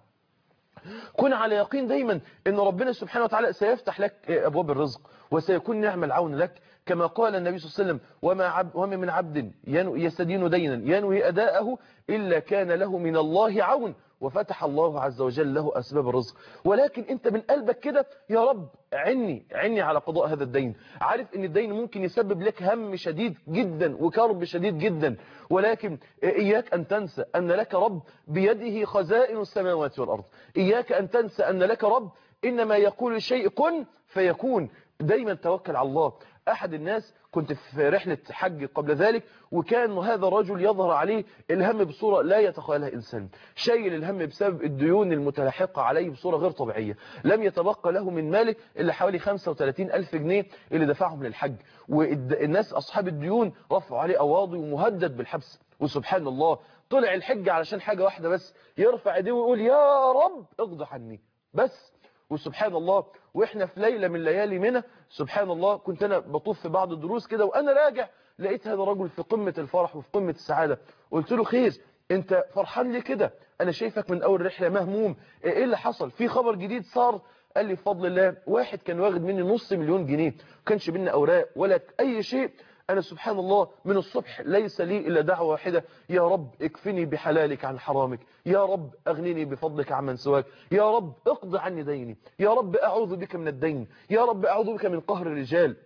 كن على يقين دايما أن ربنا سبحانه وتعالى سيفتح لك أبواب الرزق وسيكون نعم العون لك كما قال النبي صلى الله عليه وسلم وما, عب وما من عبد يستدين دينا ينوي أداءه إلا كان له من الله عون وفتح الله عز وجل له أسباب الرزق ولكن أنت من قلبك كده يا رب عني عني على قضاء هذا الدين عارف أن الدين ممكن يسبب لك هم شديد جدا وكرب شديد جدا ولكن إياك أن تنسى أن لك رب بيده خزائن السماوات والأرض إياك أن تنسى أن لك رب إنما يقول الشيء كن فيكون دايما توكل على الله أحد الناس كنت في رحلة حج قبل ذلك وكان هذا الرجل يظهر عليه الهم بصورة لا يتخيلها إنسان شايل الهم بسبب الديون المتلاحقة عليه بصورة غير طبيعية لم يتبقى له من ماله إلا حوالي 35 ألف جنيه اللي دفعهم للحج والناس أصحاب الديون رفعوا عليه أواضي ومهدد بالحبس وسبحان الله طلع الحج علشان حاجة واحدة بس يرفع ايديه ويقول يا رب اقضى عني بس وسبحان الله واحنا في ليلة من ليالي منى سبحان الله كنت انا بطوف في بعض الدروس كده وانا راجع لقيت هذا الرجل في قمة الفرح وفي قمة السعادة قلت له خير انت فرحان ليه كده انا شايفك من اول رحلة مهموم ايه اللي حصل في خبر جديد صار قال لي بفضل الله واحد كان واخد مني نص مليون جنيه ما كانش بينا اوراق ولا اي شيء أنا سبحان الله من الصبح ليس لي إلا دعوة واحدة يا رب اكفني بحلالك عن حرامك يا رب أغنني بفضلك عمن سواك يا رب اقض عني ديني يا رب أعوذ بك من الدين يا رب أعوذ بك من قهر الرجال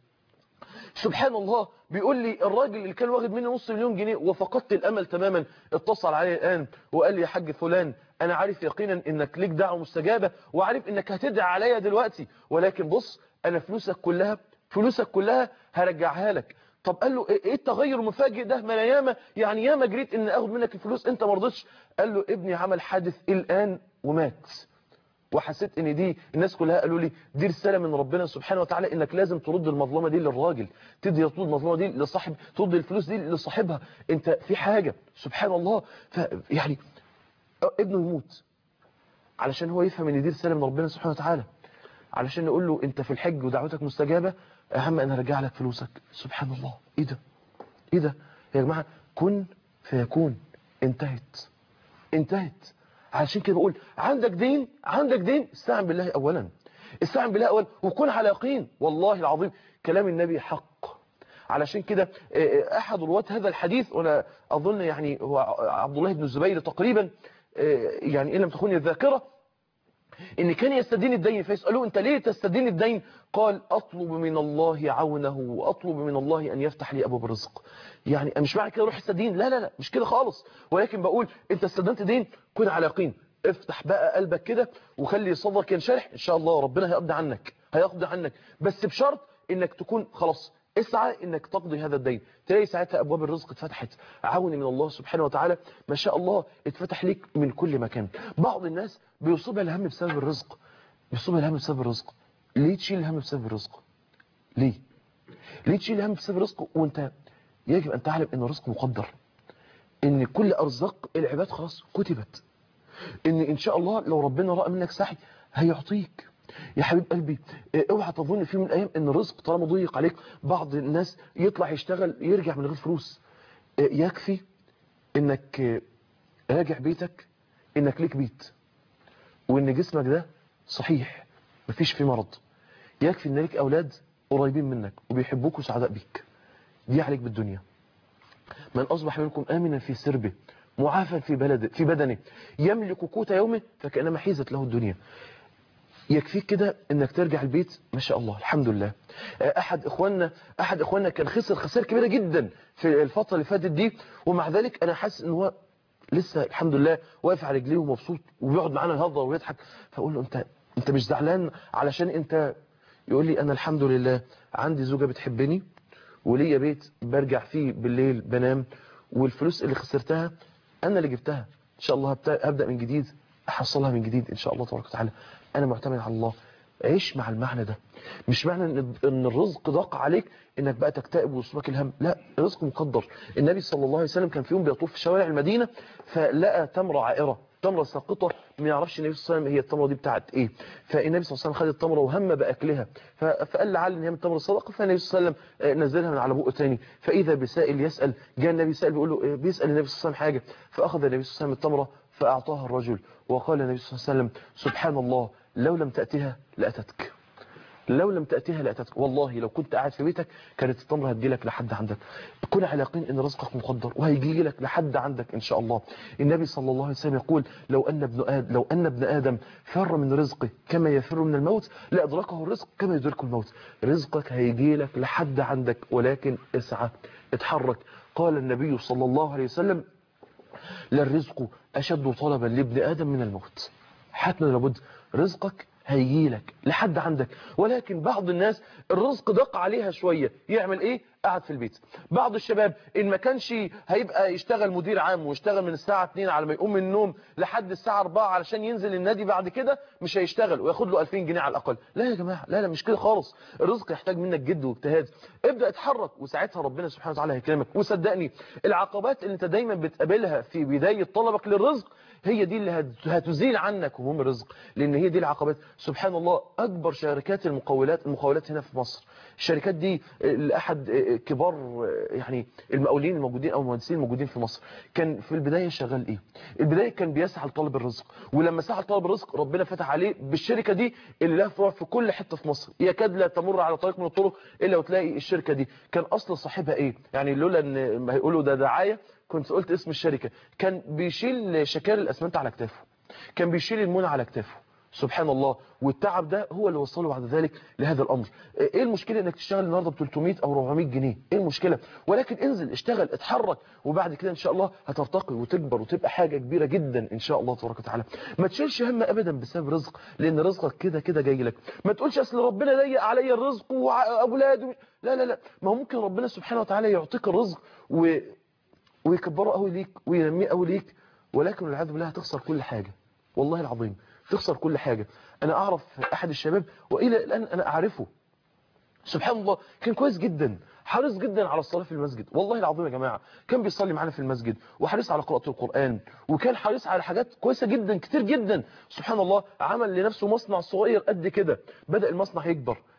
سبحان الله بيقول لي الراجل اللي كان واخد مني نص مليون جنيه وفقدت الأمل تماما اتصل علي الآن وقال لي يا حاج فلان أنا عارف يقينا إنك ليك دعوة مستجابة وعارف إنك هتدعي عليا دلوقتي ولكن بص أنا فلوسك كلها فلوسك كلها هرجعها لك طب قال له ايه التغير المفاجئ ده ما انا ياما يعني ياما جريت ان اخد منك الفلوس انت ما رضيتش قال له ابني عمل حادث الان ومات وحسيت ان دي الناس كلها قالوا لي دي رساله من ربنا سبحانه وتعالى انك لازم ترد المظلمه دي للراجل تدي ترد المظلمه دي لصاحب ترد الفلوس دي لصاحبها انت في حاجه سبحان الله ف يعني ابنه يموت علشان هو يفهم ان دي رساله من ربنا سبحانه وتعالى علشان نقول له انت في الحج ودعوتك مستجابه اهم ان ارجع لك فلوسك سبحان الله ايه ده ايه ده يا جماعه كن فيكون انتهت انتهت علشان كده بقول عندك دين عندك دين استعن بالله اولا استعن بالله اولا وكن على يقين والله العظيم كلام النبي حق علشان كده احد رواه هذا الحديث وانا اظن يعني هو عبد الله بن الزبير تقريبا يعني ان لم تخوني الذاكره ان كان يستدين الدين فيسألوه انت ليه تستدين الدين قال اطلب من الله عونه واطلب من الله ان يفتح لي ابواب الرزق يعني مش معنى كده روح استدين لا لا لا مش كده خالص ولكن بقول انت استدنت دين كن على يقين افتح بقى قلبك كده وخلي صدرك ينشرح ان شاء الله ربنا هيقضي عنك هيقضي عنك بس بشرط انك تكون خلاص اسعى انك تقضي هذا الدين تلاقي ساعتها ابواب الرزق اتفتحت عون من الله سبحانه وتعالى ما شاء الله اتفتح ليك من كل مكان بعض الناس بيصيبها الهم بسبب الرزق بيصيبها الهم بسبب الرزق ليه تشيل الهم بسبب الرزق ليه ليه تشيل الهم بسبب الرزق وانت يجب ان تعلم ان الرزق مقدر ان كل ارزاق العباد خلاص كتبت ان ان شاء الله لو ربنا رأى منك سعي هيعطيك يا حبيب قلبي اوعى تظن في يوم من الايام ان الرزق طالما ضيق عليك بعض الناس يطلع يشتغل يرجع من غير فلوس يكفي انك راجع بيتك انك ليك بيت وان جسمك ده صحيح مفيش فيه مرض يكفي ان ليك اولاد قريبين منك وبيحبوك وسعداء بيك دي عليك بالدنيا من اصبح منكم امنا في سربه معافى في بلده في بدنه يملك قوت يومه فكانما حيزت له الدنيا يكفيك كده انك ترجع البيت ما شاء الله الحمد لله احد اخواننا احد اخواننا كان خسر خسائر كبيره جدا في الفتره اللي فاتت دي ومع ذلك انا حاسس ان هو لسه الحمد لله واقف على رجليه ومبسوط وبيقعد معانا يهزر ويضحك فاقول له انت انت مش زعلان علشان انت يقول لي انا الحمد لله عندي زوجه بتحبني وليا بيت برجع فيه بالليل بنام والفلوس اللي خسرتها انا اللي جبتها ان شاء الله هبدا من جديد احصلها من جديد ان شاء الله تبارك وتعالى انا معتمد على الله عيش مع المعنى ده مش معنى ان ان الرزق ضاق عليك انك بقى تكتئب ويصيبك الهم لا الرزق مقدر النبي صلى الله عليه وسلم كان في يوم بيطوف في شوارع المدينه فلقى تمره عائره تمره ساقطه ما يعرفش النبي صلى الله عليه وسلم هي التمره دي بتاعت ايه فالنبي صلى الله عليه وسلم خد التمره وهم باكلها فقال لعل ان هي من تمر الصدقه فالنبي صلى الله عليه وسلم نزلها من على بقه تاني فاذا بسائل يسال جاء النبي سائل بيقول له بيسال النبي صلى الله عليه وسلم حاجه فاخذ النبي صلى الله عليه وسلم التمره فاعطاها الرجل وقال النبي صلى الله عليه وسلم سبحان الله لو لم تأتها لأتتك لو لم تأتيها لأتتك والله لو كنت قاعد في بيتك كانت التمر هتجيلك لحد عندك كن على يقين ان رزقك مقدر وهيجي لك لحد عندك ان شاء الله النبي صلى الله عليه وسلم يقول لو ان ابن آدم لو ان ابن آدم فر من رزقه كما يفر من الموت لأدركه الرزق كما يدركه الموت رزقك هيجي لك لحد عندك ولكن اسعى اتحرك قال النبي صلى الله عليه وسلم للرزق أشد طلبا لابن آدم من الموت حتما لابد رزقك هيجي لك لحد عندك ولكن بعض الناس الرزق دق عليها شوية يعمل ايه قاعد في البيت بعض الشباب ان ما كانش هيبقى يشتغل مدير عام ويشتغل من الساعة 2 على ما يقوم من النوم لحد الساعة 4 علشان ينزل النادي بعد كده مش هيشتغل وياخد له 2000 جنيه على الاقل لا يا جماعة لا لا مش كده خالص الرزق يحتاج منك جد واجتهاد ابدأ اتحرك وساعتها ربنا سبحانه وتعالى هيكرمك وصدقني العقبات اللي انت دايما بتقابلها في بداية طلبك للرزق هي دي اللي هتزيل عنك هموم الرزق لان هي دي العقبات سبحان الله اكبر شركات المقاولات المقاولات هنا في مصر الشركات دي لاحد كبار يعني المقاولين الموجودين او المهندسين الموجودين في مصر كان في البدايه شغال ايه البدايه كان بيسعى لطلب الرزق ولما سعى لطلب الرزق ربنا فتح عليه بالشركه دي اللي لها فروع في كل حته في مصر يكاد لا تمر على طريق من الطرق الا وتلاقي الشركه دي كان اصل صاحبها ايه يعني لولا ان ما هيقولوا ده دعايه كنت قلت اسم الشركه كان بيشيل شكال الاسمنت على كتافه كان بيشيل المونه على كتافه سبحان الله والتعب ده هو اللي وصله بعد ذلك لهذا الأمر ايه المشكلة انك تشتغل النهاردة ب 300 او 400 جنيه ايه المشكلة ولكن انزل اشتغل اتحرك وبعد كده ان شاء الله هترتقي وتكبر وتبقى حاجة كبيرة جدا ان شاء الله تبارك وتعالى ما تشيلش هم ابدا بسبب رزق لان رزقك كده كده جاي لك ما تقولش اصل ربنا ضيق عليا الرزق واولاد و... لا لا لا ما هو ممكن ربنا سبحانه وتعالى يعطيك الرزق و... ويكبره قوي ليك وينميه قوي ليك ولكن والعياذ بالله هتخسر كل حاجة والله العظيم تخسر كل حاجة أنا أعرف أحد الشباب وإلى الآن أنا أعرفه سبحان الله كان كويس جدا حريص جدا على الصلاة في المسجد والله العظيم يا جماعة كان بيصلي معنا في المسجد وحريص على قراءة القرآن وكان حريص على حاجات كويسة جدا كتير جدا سبحان الله عمل لنفسه مصنع صغير قد كده بدأ المصنع يكبر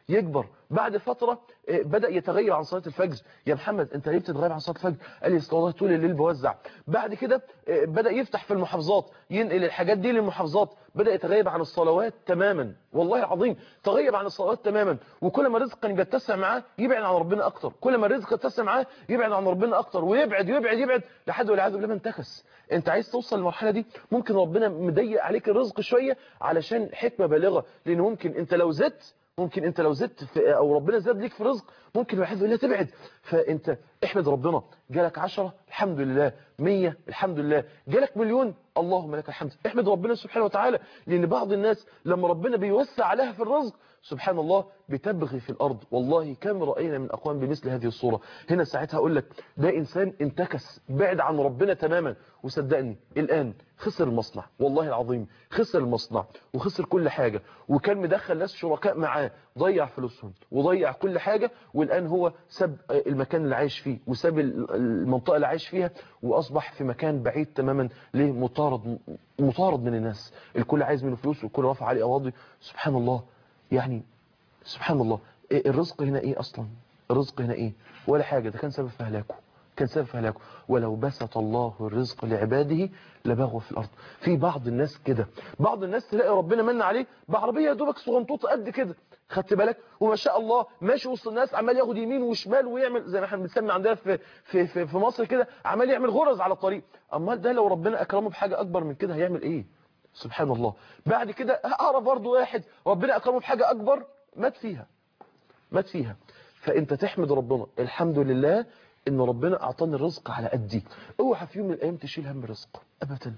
يكبر بعد فترة آه، بدأ يتغير عن صلاة الفجر يا محمد انت ليه بتتغير عن صلاة الفجر قال لي أصل والله طول الليل بوزع بعد كده آه، بدأ يفتح في المحافظات ينقل الحاجات دي للمحافظات بدأ يتغيب عن الصلوات تماما والله العظيم تغيب عن الصلوات تماما وكل ما الرزق كان بيتسع معاه يبعد عن ربنا اكتر كل ما الرزق يتسع معاه يبعد عن ربنا اكتر ويبعد يبعد يبعد لحد والعياذ بالله ما انتكس انت عايز توصل للمرحله دي ممكن ربنا مضيق عليك الرزق شويه علشان حكمه بالغه لان ممكن انت لو زدت ممكن انت لو زدت في او ربنا زاد ليك في رزق ممكن الواحد بالله تبعد فانت احمد ربنا جالك عشرة الحمد لله مية الحمد لله جالك مليون اللهم لك الحمد احمد ربنا سبحانه وتعالى لان بعض الناس لما ربنا بيوسع عليها في الرزق سبحان الله بتبغي في الارض والله كم راينا من اقوام بمثل هذه الصوره هنا ساعتها اقول لك ده انسان انتكس بعد عن ربنا تماما وصدقني الان خسر المصنع والله العظيم خسر المصنع وخسر كل حاجه وكان مدخل ناس شركاء معاه ضيع فلوسهم وضيع كل حاجه والان هو ساب المكان اللي عايش فيه وساب المنطقه اللي عايش فيها واصبح في مكان بعيد تماما ليه مطارد مطارد من الناس الكل عايز منه فلوس والكل رافع عليه قواضي سبحان الله يعني سبحان الله إيه الرزق هنا ايه اصلا الرزق هنا ايه ولا حاجة ده كان سبب في هلاكه كان سبب في هلاكه ولو بسط الله الرزق لعباده لبغوا في الارض في بعض الناس كده بعض الناس تلاقي ربنا من عليه بعربيه يا دوبك صغنطوطه قد كده خدت بالك وما شاء الله ماشي وسط الناس عمال ياخد يمين وشمال ويعمل زي ما احنا بنسمي عندنا في في في, في مصر كده عمال يعمل غرز على الطريق امال ده لو ربنا اكرمه بحاجه اكبر من كده هيعمل ايه سبحان الله بعد كده اعرف برضه واحد ربنا اكرمه بحاجه اكبر مات فيها مات فيها فانت تحمد ربنا الحمد لله ان ربنا اعطاني الرزق على قدي اوعى في يوم من الايام تشيل هم الرزق ابدا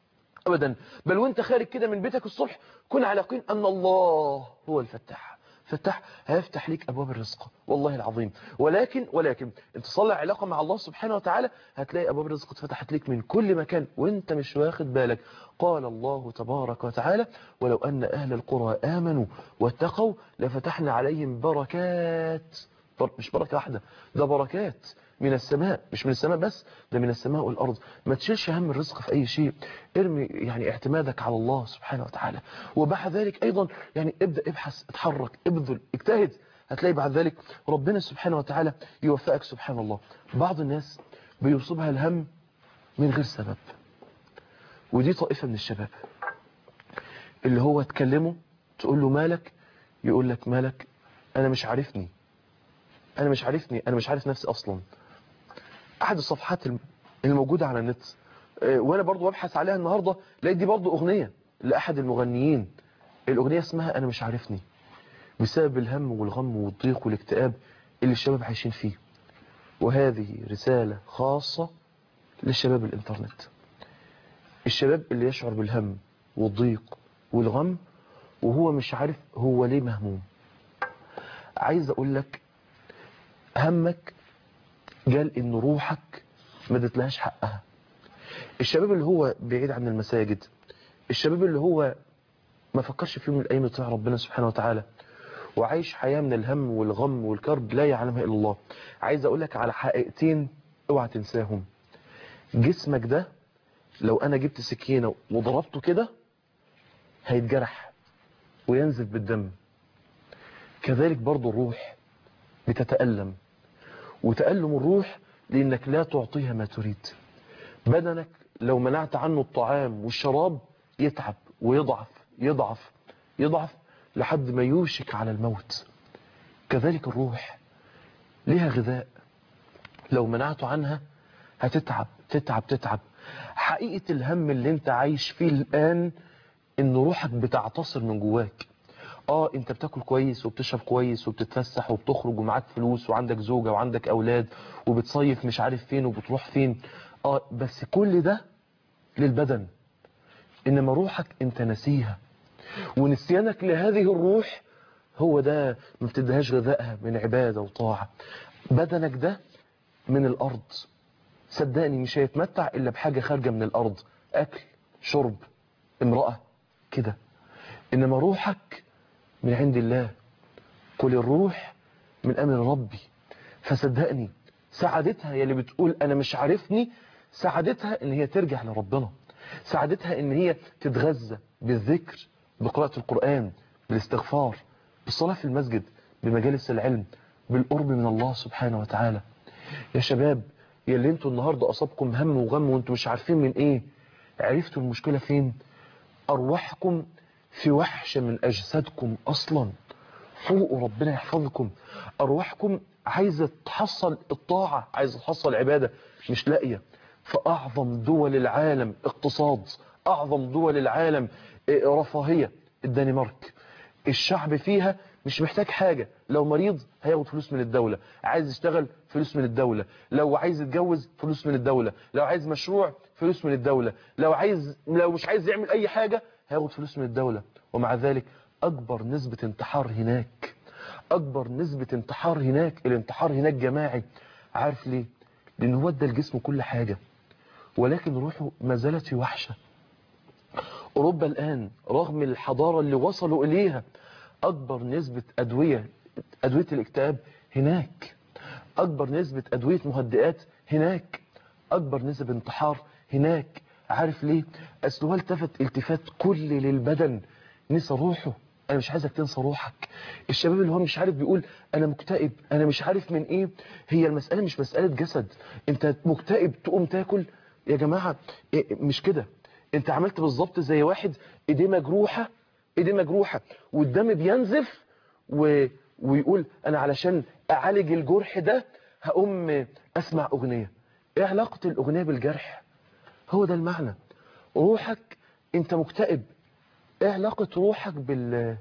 ابدا بل وانت خارج كده من بيتك الصبح كن على يقين ان الله هو الفتاح فتح هيفتح ليك ابواب الرزق والله العظيم ولكن ولكن انت تصلي علاقه مع الله سبحانه وتعالى هتلاقي ابواب الرزق اتفتحت ليك من كل مكان وانت مش واخد بالك قال الله تبارك وتعالى ولو ان اهل القرى امنوا واتقوا لفتحنا عليهم بركات مش بركه واحده ده بركات من السماء مش من السماء بس ده من السماء والأرض ما تشيلش هم الرزق في أي شيء ارمي يعني اعتمادك على الله سبحانه وتعالى وبعد ذلك أيضا يعني ابدأ ابحث اتحرك ابذل اجتهد هتلاقي بعد ذلك ربنا سبحانه وتعالى يوفقك سبحان الله بعض الناس بيصيبها الهم من غير سبب ودي طائفة من الشباب اللي هو تكلمه تقول له مالك يقول لك مالك أنا مش عارفني أنا مش عارفني أنا مش عارف نفسي أصلا احد الصفحات الموجودة على النت وانا برضو ببحث عليها النهاردة لقيت دي برضو اغنية لاحد المغنيين الاغنية اسمها انا مش عارفني بسبب الهم والغم والضيق والاكتئاب اللي الشباب عايشين فيه وهذه رسالة خاصة للشباب الانترنت الشباب اللي يشعر بالهم والضيق والغم وهو مش عارف هو ليه مهموم عايز اقول لك همك قال ان روحك ما ادتلهاش حقها الشباب اللي هو بعيد عن المساجد الشباب اللي هو ما فكرش في يوم من الايام يطيع ربنا سبحانه وتعالى وعايش حياة من الهم والغم والكرب لا يعلمها الا الله عايز اقول لك على حقيقتين اوعى تنساهم جسمك ده لو انا جبت سكينة وضربته كده هيتجرح وينزف بالدم كذلك برضو الروح بتتألم وتألم الروح لأنك لا تعطيها ما تريد بدنك لو منعت عنه الطعام والشراب يتعب ويضعف يضعف يضعف لحد ما يوشك على الموت كذلك الروح لها غذاء لو منعته عنها هتتعب تتعب تتعب حقيقة الهم اللي انت عايش فيه الآن ان روحك بتعتصر من جواك اه انت بتاكل كويس وبتشرب كويس وبتتفسح وبتخرج ومعاك فلوس وعندك زوجة وعندك اولاد وبتصيف مش عارف فين وبتروح فين اه بس كل ده للبدن انما روحك انت نسيها ونسيانك لهذه الروح هو ده ما بتديهاش غذائها من عبادة وطاعة بدنك ده من الارض صدقني مش هيتمتع الا بحاجة خارجة من الارض اكل شرب امرأة كده انما روحك من عند الله قل الروح من أمر ربي فصدقني سعادتها يا اللي بتقول أنا مش عارفني سعادتها إن هي ترجع لربنا سعادتها إن هي تتغذى بالذكر بقراءة القرآن بالاستغفار بالصلاة في المسجد بمجالس العلم بالقرب من الله سبحانه وتعالى يا شباب يا اللي انتوا النهاردة أصابكم هم وغم وانتوا مش عارفين من ايه عرفتوا المشكلة فين أرواحكم في وحشة من أجسادكم أصلا فوقوا ربنا يحفظكم أرواحكم عايزة تحصل الطاعة عايزة تحصل العبادة مش لاقية فأعظم دول العالم اقتصاد أعظم دول العالم رفاهية الدنمارك الشعب فيها مش محتاج حاجة لو مريض هياخد فلوس من الدولة عايز يشتغل فلوس من الدولة لو عايز يتجوز فلوس من الدولة لو عايز مشروع فلوس من الدولة لو عايز لو مش عايز يعمل أي حاجة هياخد فلوس من الدولة ومع ذلك أكبر نسبة انتحار هناك أكبر نسبة انتحار هناك الانتحار هناك جماعي عارف ليه لأنه ودى الجسم كل حاجة ولكن روحه ما زالت في وحشة أوروبا الآن رغم الحضارة اللي وصلوا إليها أكبر نسبة أدوية أدوية الاكتئاب هناك أكبر نسبة أدوية مهدئات هناك أكبر نسبة انتحار هناك عارف ليه أصل هو التفت التفات كل للبدن نسى روحه أنا مش عايزك تنسى روحك الشباب اللي هو مش عارف بيقول أنا مكتئب أنا مش عارف من إيه هي المسألة مش مسألة جسد أنت مكتئب تقوم تاكل يا جماعة إيه مش كده أنت عملت بالظبط زي واحد إيديه مجروحة إيديه مجروحة والدم بينزف و... ويقول أنا علشان أعالج الجرح ده هقوم أسمع أغنية إيه علاقة الأغنية بالجرح هو ده المعنى روحك أنت مكتئب ايه علاقة روحك بال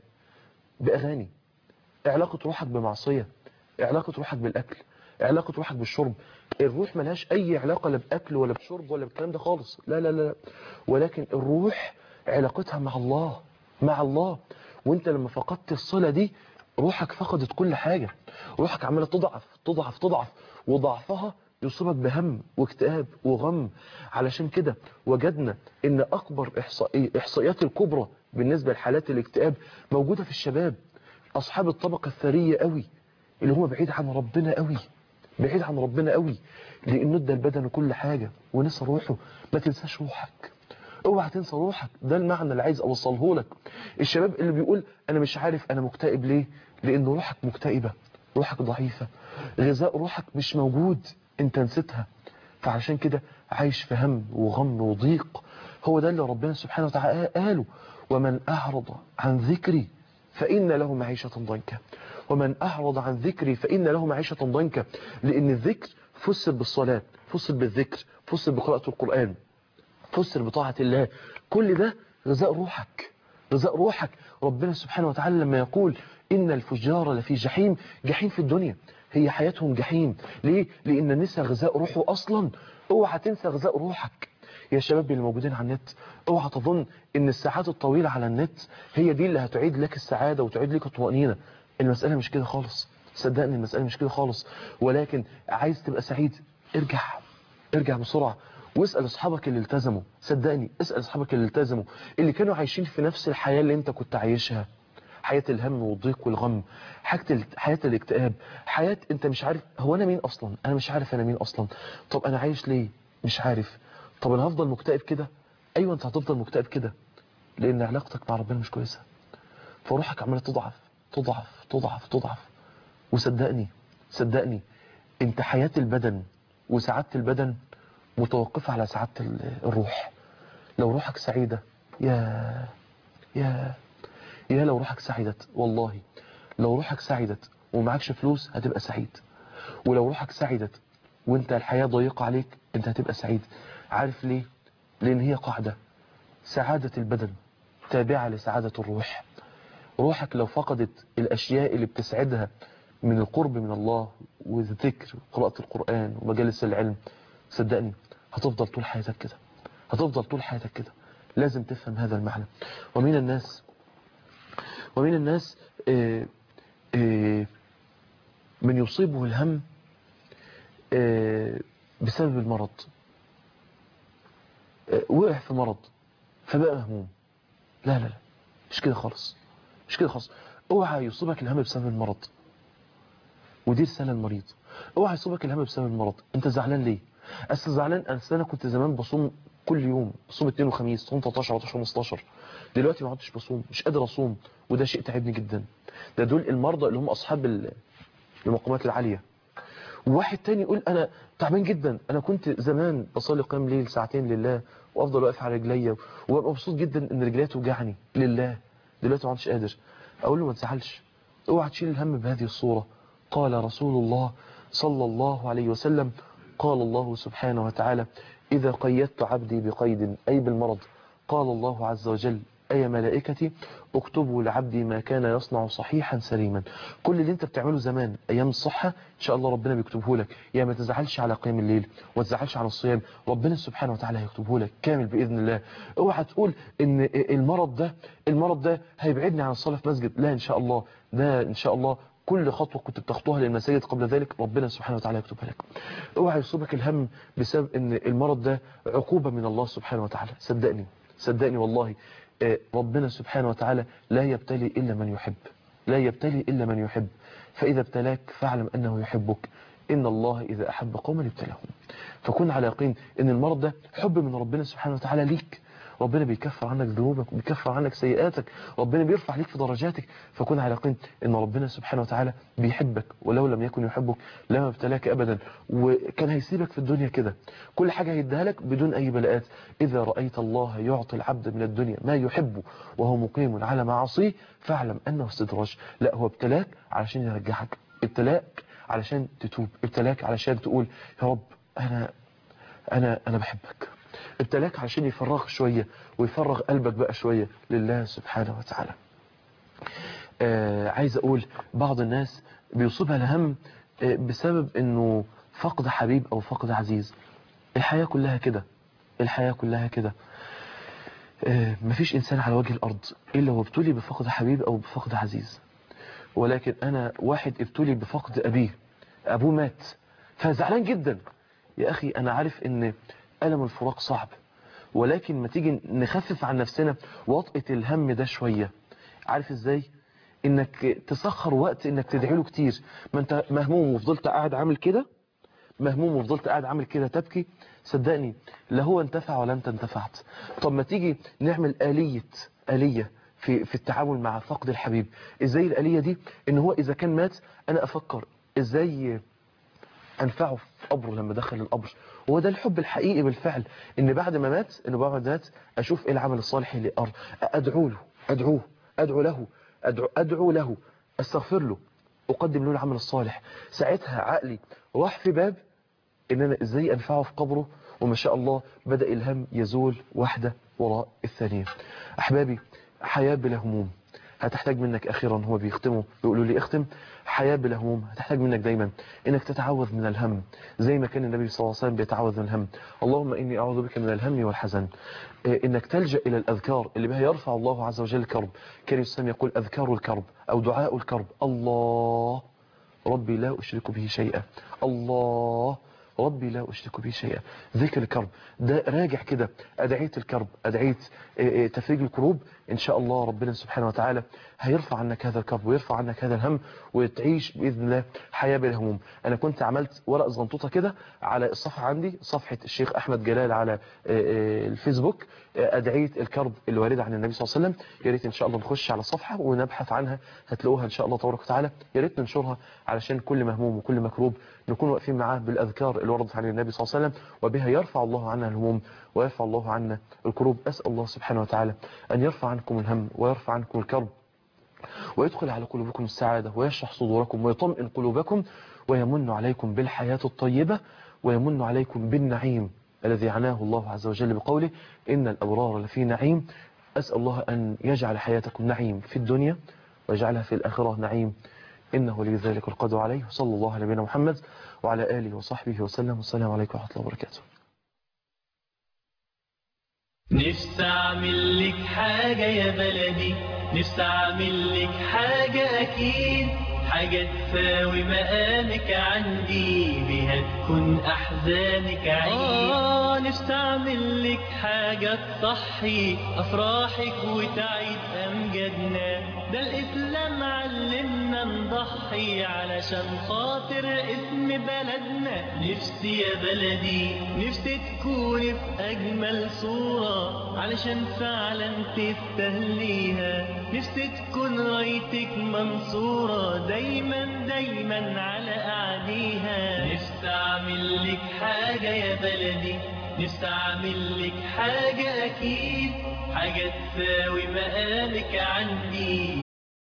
بأغاني ايه علاقة روحك بمعصية ايه علاقة روحك بالأكل ايه علاقة روحك بالشرب الروح ملهاش أي علاقة لا بأكل ولا بشرب ولا بالكلام ده خالص لا لا لا ولكن الروح علاقتها مع الله مع الله وانت لما فقدت الصلة دي روحك فقدت كل حاجة روحك عمالة تضعف تضعف تضعف وضعفها يصيبك بهم واكتئاب وغم علشان كده وجدنا ان اكبر إحصائي احصائيات الكبرى بالنسبة لحالات الاكتئاب موجودة في الشباب اصحاب الطبقة الثرية قوي اللي هم بعيد عن ربنا قوي بعيد عن ربنا قوي لانه ادى البدن كل حاجة ونسى روحه ما تنساش روحك اوعى تنسى روحك ده المعنى اللي عايز اوصله لك الشباب اللي بيقول انا مش عارف انا مكتئب ليه لان روحك مكتئبة روحك ضعيفة غذاء روحك مش موجود انت نسيتها فعشان كده عايش في هم وغم وضيق هو ده اللي ربنا سبحانه وتعالى قاله ومن أعرض عن ذكري فإن له معيشة ضنكا ومن أعرض عن ذكري فإن له معيشة ضنكا لأن الذكر فسر بالصلاة فسر بالذكر فسر بقراءة القرآن فسر بطاعة الله كل ده غذاء روحك غذاء روحك ربنا سبحانه وتعالى لما يقول إن الفجار لفي جحيم جحيم في الدنيا هي حياتهم جحيم ليه؟ لأن النسى غذاء روحه أصلا اوعى تنسى غذاء روحك يا شباب اللي موجودين على النت اوعى تظن ان الساعات الطويلة على النت هي دي اللي هتعيد لك السعادة وتعيد لك الطمأنينة المسألة مش كده خالص صدقني المسألة مش كده خالص ولكن عايز تبقى سعيد ارجع ارجع بسرعة واسأل اصحابك اللي التزموا صدقني اسأل اصحابك اللي التزموا اللي كانوا عايشين في نفس الحياة اللي انت كنت عايشها حياة الهم والضيق والغم حياة الاكتئاب حياة انت مش عارف هو انا مين اصلا انا مش عارف انا مين اصلا طب انا عايش ليه مش عارف طب انا هفضل مكتئب كده ايوه انت هتفضل مكتئب كده لان علاقتك مع ربنا مش كويسة فروحك عمالة تضعف تضعف تضعف تضعف وصدقني صدقني انت حياة البدن وسعادة البدن متوقفة على سعادة الروح لو روحك سعيدة يا يا يا لو روحك سعدت والله لو روحك سعدت ومعكش فلوس هتبقى سعيد ولو روحك سعدت وانت الحياة ضيقة عليك انت هتبقى سعيد عارف ليه لان هي قاعدة سعادة البدن تابعة لسعادة الروح روحك لو فقدت الاشياء اللي بتسعدها من القرب من الله والذكر وقراءة القرآن ومجالس العلم صدقني هتفضل طول حياتك كده هتفضل طول حياتك كده لازم تفهم هذا المعنى ومن الناس ومن الناس آآ آآ من يصيبه الهم بسبب المرض وقع في مرض فبقى مهموم لا لا لا مش كده خالص مش كده خالص اوعى يصيبك الهم بسبب المرض ودي رسالة المريض اوعى يصيبك الهم بسبب المرض انت زعلان ليه اصل زعلان اصل انا كنت زمان بصوم كل يوم بصوم اثنين وخميس صوم 13 14 15 دلوقتي ما عدتش بصوم مش قادر اصوم وده شيء تعبني جدا ده دول المرضى اللي هم اصحاب ال- المقامات العاليه وواحد تاني يقول انا تعبان جدا انا كنت زمان بصلي قيام ليل ساعتين لله وافضل واقف على رجليا وابقى مبسوط جدا ان رجليا توجعني لله دلوقتي ما عدتش قادر اقول له ما تزعلش اوعى تشيل الهم بهذه الصوره قال رسول الله صلى الله عليه وسلم قال الله سبحانه وتعالى إذا قيدت عبدي بقيد أي بالمرض قال الله عز وجل أي ملائكتي اكتبوا لعبدي ما كان يصنع صحيحا سليما كل اللي انت بتعمله زمان أيام الصحة إن شاء الله ربنا بيكتبه لك يا ما تزعلش على قيام الليل وما تزعلش على الصيام ربنا سبحانه وتعالى هيكتبه لك كامل بإذن الله اوعى تقول ان المرض ده المرض ده هيبعدني عن الصلاة في مسجد لا إن شاء الله ده إن شاء الله كل خطوة كنت بتخطوها للمساجد قبل ذلك ربنا سبحانه وتعالى يكتبها لك اوعى يصيبك الهم بسبب ان المرض ده عقوبة من الله سبحانه وتعالى صدقني صدقني والله آه، ربنا سبحانه وتعالى لا يبتلي إلا من يحب لا يبتلي إلا من يحب فإذا ابتلاك فاعلم أنه يحبك إن الله إذا أحب قوما ابتلاهم فكن على يقين إن المرض ده حب من ربنا سبحانه وتعالى ليك ربنا بيكفر عنك ذنوبك وبيكفر عنك سيئاتك ربنا بيرفع ليك في درجاتك فكن على يقين ان ربنا سبحانه وتعالى بيحبك ولو لم يكن يحبك لما ابتلاك ابدا وكان هيسيبك في الدنيا كده كل حاجة هيديها لك بدون اي بلاءات اذا رأيت الله يعطي العبد من الدنيا ما يحبه وهو مقيم على معاصيه فاعلم انه استدراج لا هو ابتلاك علشان يرجعك ابتلاك علشان تتوب ابتلاك علشان تقول يا رب انا انا انا بحبك ابتلاك عشان يفرغ شوية ويفرغ قلبك بقى شوية لله سبحانه وتعالى آه عايز اقول بعض الناس بيصيبها الهم آه بسبب انه فقد حبيب او فقد عزيز الحياة كلها كده الحياة كلها كده آه مفيش انسان على وجه الارض الا وابتلي بفقد حبيب او بفقد عزيز ولكن انا واحد ابتلي بفقد ابيه ابوه مات فزعلان جدا يا اخي انا عارف ان ألم الفراق صعب ولكن ما تيجي نخفف عن نفسنا وطئة الهم ده شوية عارف ازاي انك تسخر وقت انك تدعي له كتير ما انت مهموم وفضلت قاعد عامل كده مهموم وفضلت قاعد عامل كده تبكي صدقني لا هو انتفع ولا انت انتفعت طب ما تيجي نعمل آلية آلية في في التعامل مع فقد الحبيب ازاي الآلية دي ان هو اذا كان مات انا افكر ازاي انفعه في قبره لما دخل القبر وهو ده الحب الحقيقي بالفعل ان بعد ما مات انه بعد ما مات اشوف ايه العمل الصالح اللي أر... ادعو له ادعوه ادعو له ادعو, أدعو له استغفر له اقدم له العمل الصالح ساعتها عقلي راح في باب ان انا ازاي انفعه في قبره وما شاء الله بدأ الهم يزول واحدة وراء الثانية احبابي حياة بلا هموم هتحتاج منك اخيرا هو بيختموا بيقولوا لي اختم حياة بلا هموم هتحتاج منك دايما انك تتعوذ من الهم زي ما كان النبي صلى الله عليه وسلم بيتعوذ من الهم اللهم اني اعوذ بك من الهم والحزن انك تلجأ الى الاذكار اللي بها يرفع الله عز وجل الكرب كان السلام يقول اذكار الكرب او دعاء الكرب الله ربي لا اشرك به شيئا الله ربي لا أشرك به شيئا ذكر الكرب ده راجع كده أدعية الكرب أدعية تفريج الكروب إن شاء الله ربنا سبحانه وتعالى هيرفع عنك هذا الكرب ويرفع عنك هذا الهم وتعيش بإذن الله حياة بلا هموم أنا كنت عملت ورق زنطوطة كده على الصفحة عندي صفحة الشيخ أحمد جلال على الفيسبوك أدعية الكرب الواردة عن النبي صلى الله عليه وسلم يا ريت إن شاء الله نخش على الصفحة ونبحث عنها هتلاقوها إن شاء الله تبارك وتعالى يا ريت ننشرها علشان كل مهموم وكل مكروب نكون واقفين معاه بالأذكار اللي وردت عن النبي صلى الله عليه وسلم وبها يرفع الله عنا الهموم ويرفع الله عنا الكروب أسأل الله سبحانه وتعالى أن يرفع عنكم الهم ويرفع عنكم الكرب ويدخل على قلوبكم السعادة ويشرح صدوركم ويطمئن قلوبكم ويمن عليكم بالحياة الطيبة ويمن عليكم بالنعيم الذي عناه الله عز وجل بقوله إن الأبرار لفي نعيم أسأل الله أن يجعل حياتكم نعيم في الدنيا ويجعلها في الآخرة نعيم إنه لي ذلك القدر عليه صلى الله على نبينا محمد وعلى آله وصحبه وسلم والسلام عليكم ورحمة الله وبركاته نفسي اعمل لك حاجة يا بلدي نفسي اعمل لك حاجة اكيد حاجة تساوي مقامك عندي بها تكون احزانك عيد آه نستعمل لك حاجة تصحي أفراحك وتعيد أمجادنا ده الإسلام علمنا نضحي علشان خاطر اسم بلدنا نفسي يا بلدي نفسي تكوني في أجمل صورة علشان فعلا تستهليها نفسي تكون رايتك منصورة دايما دايما على أعديها نفسي أعمل لك حاجة يا بلدي نفسي أعمل لك حاجة أكيد حاجة تساوي مقامك عندي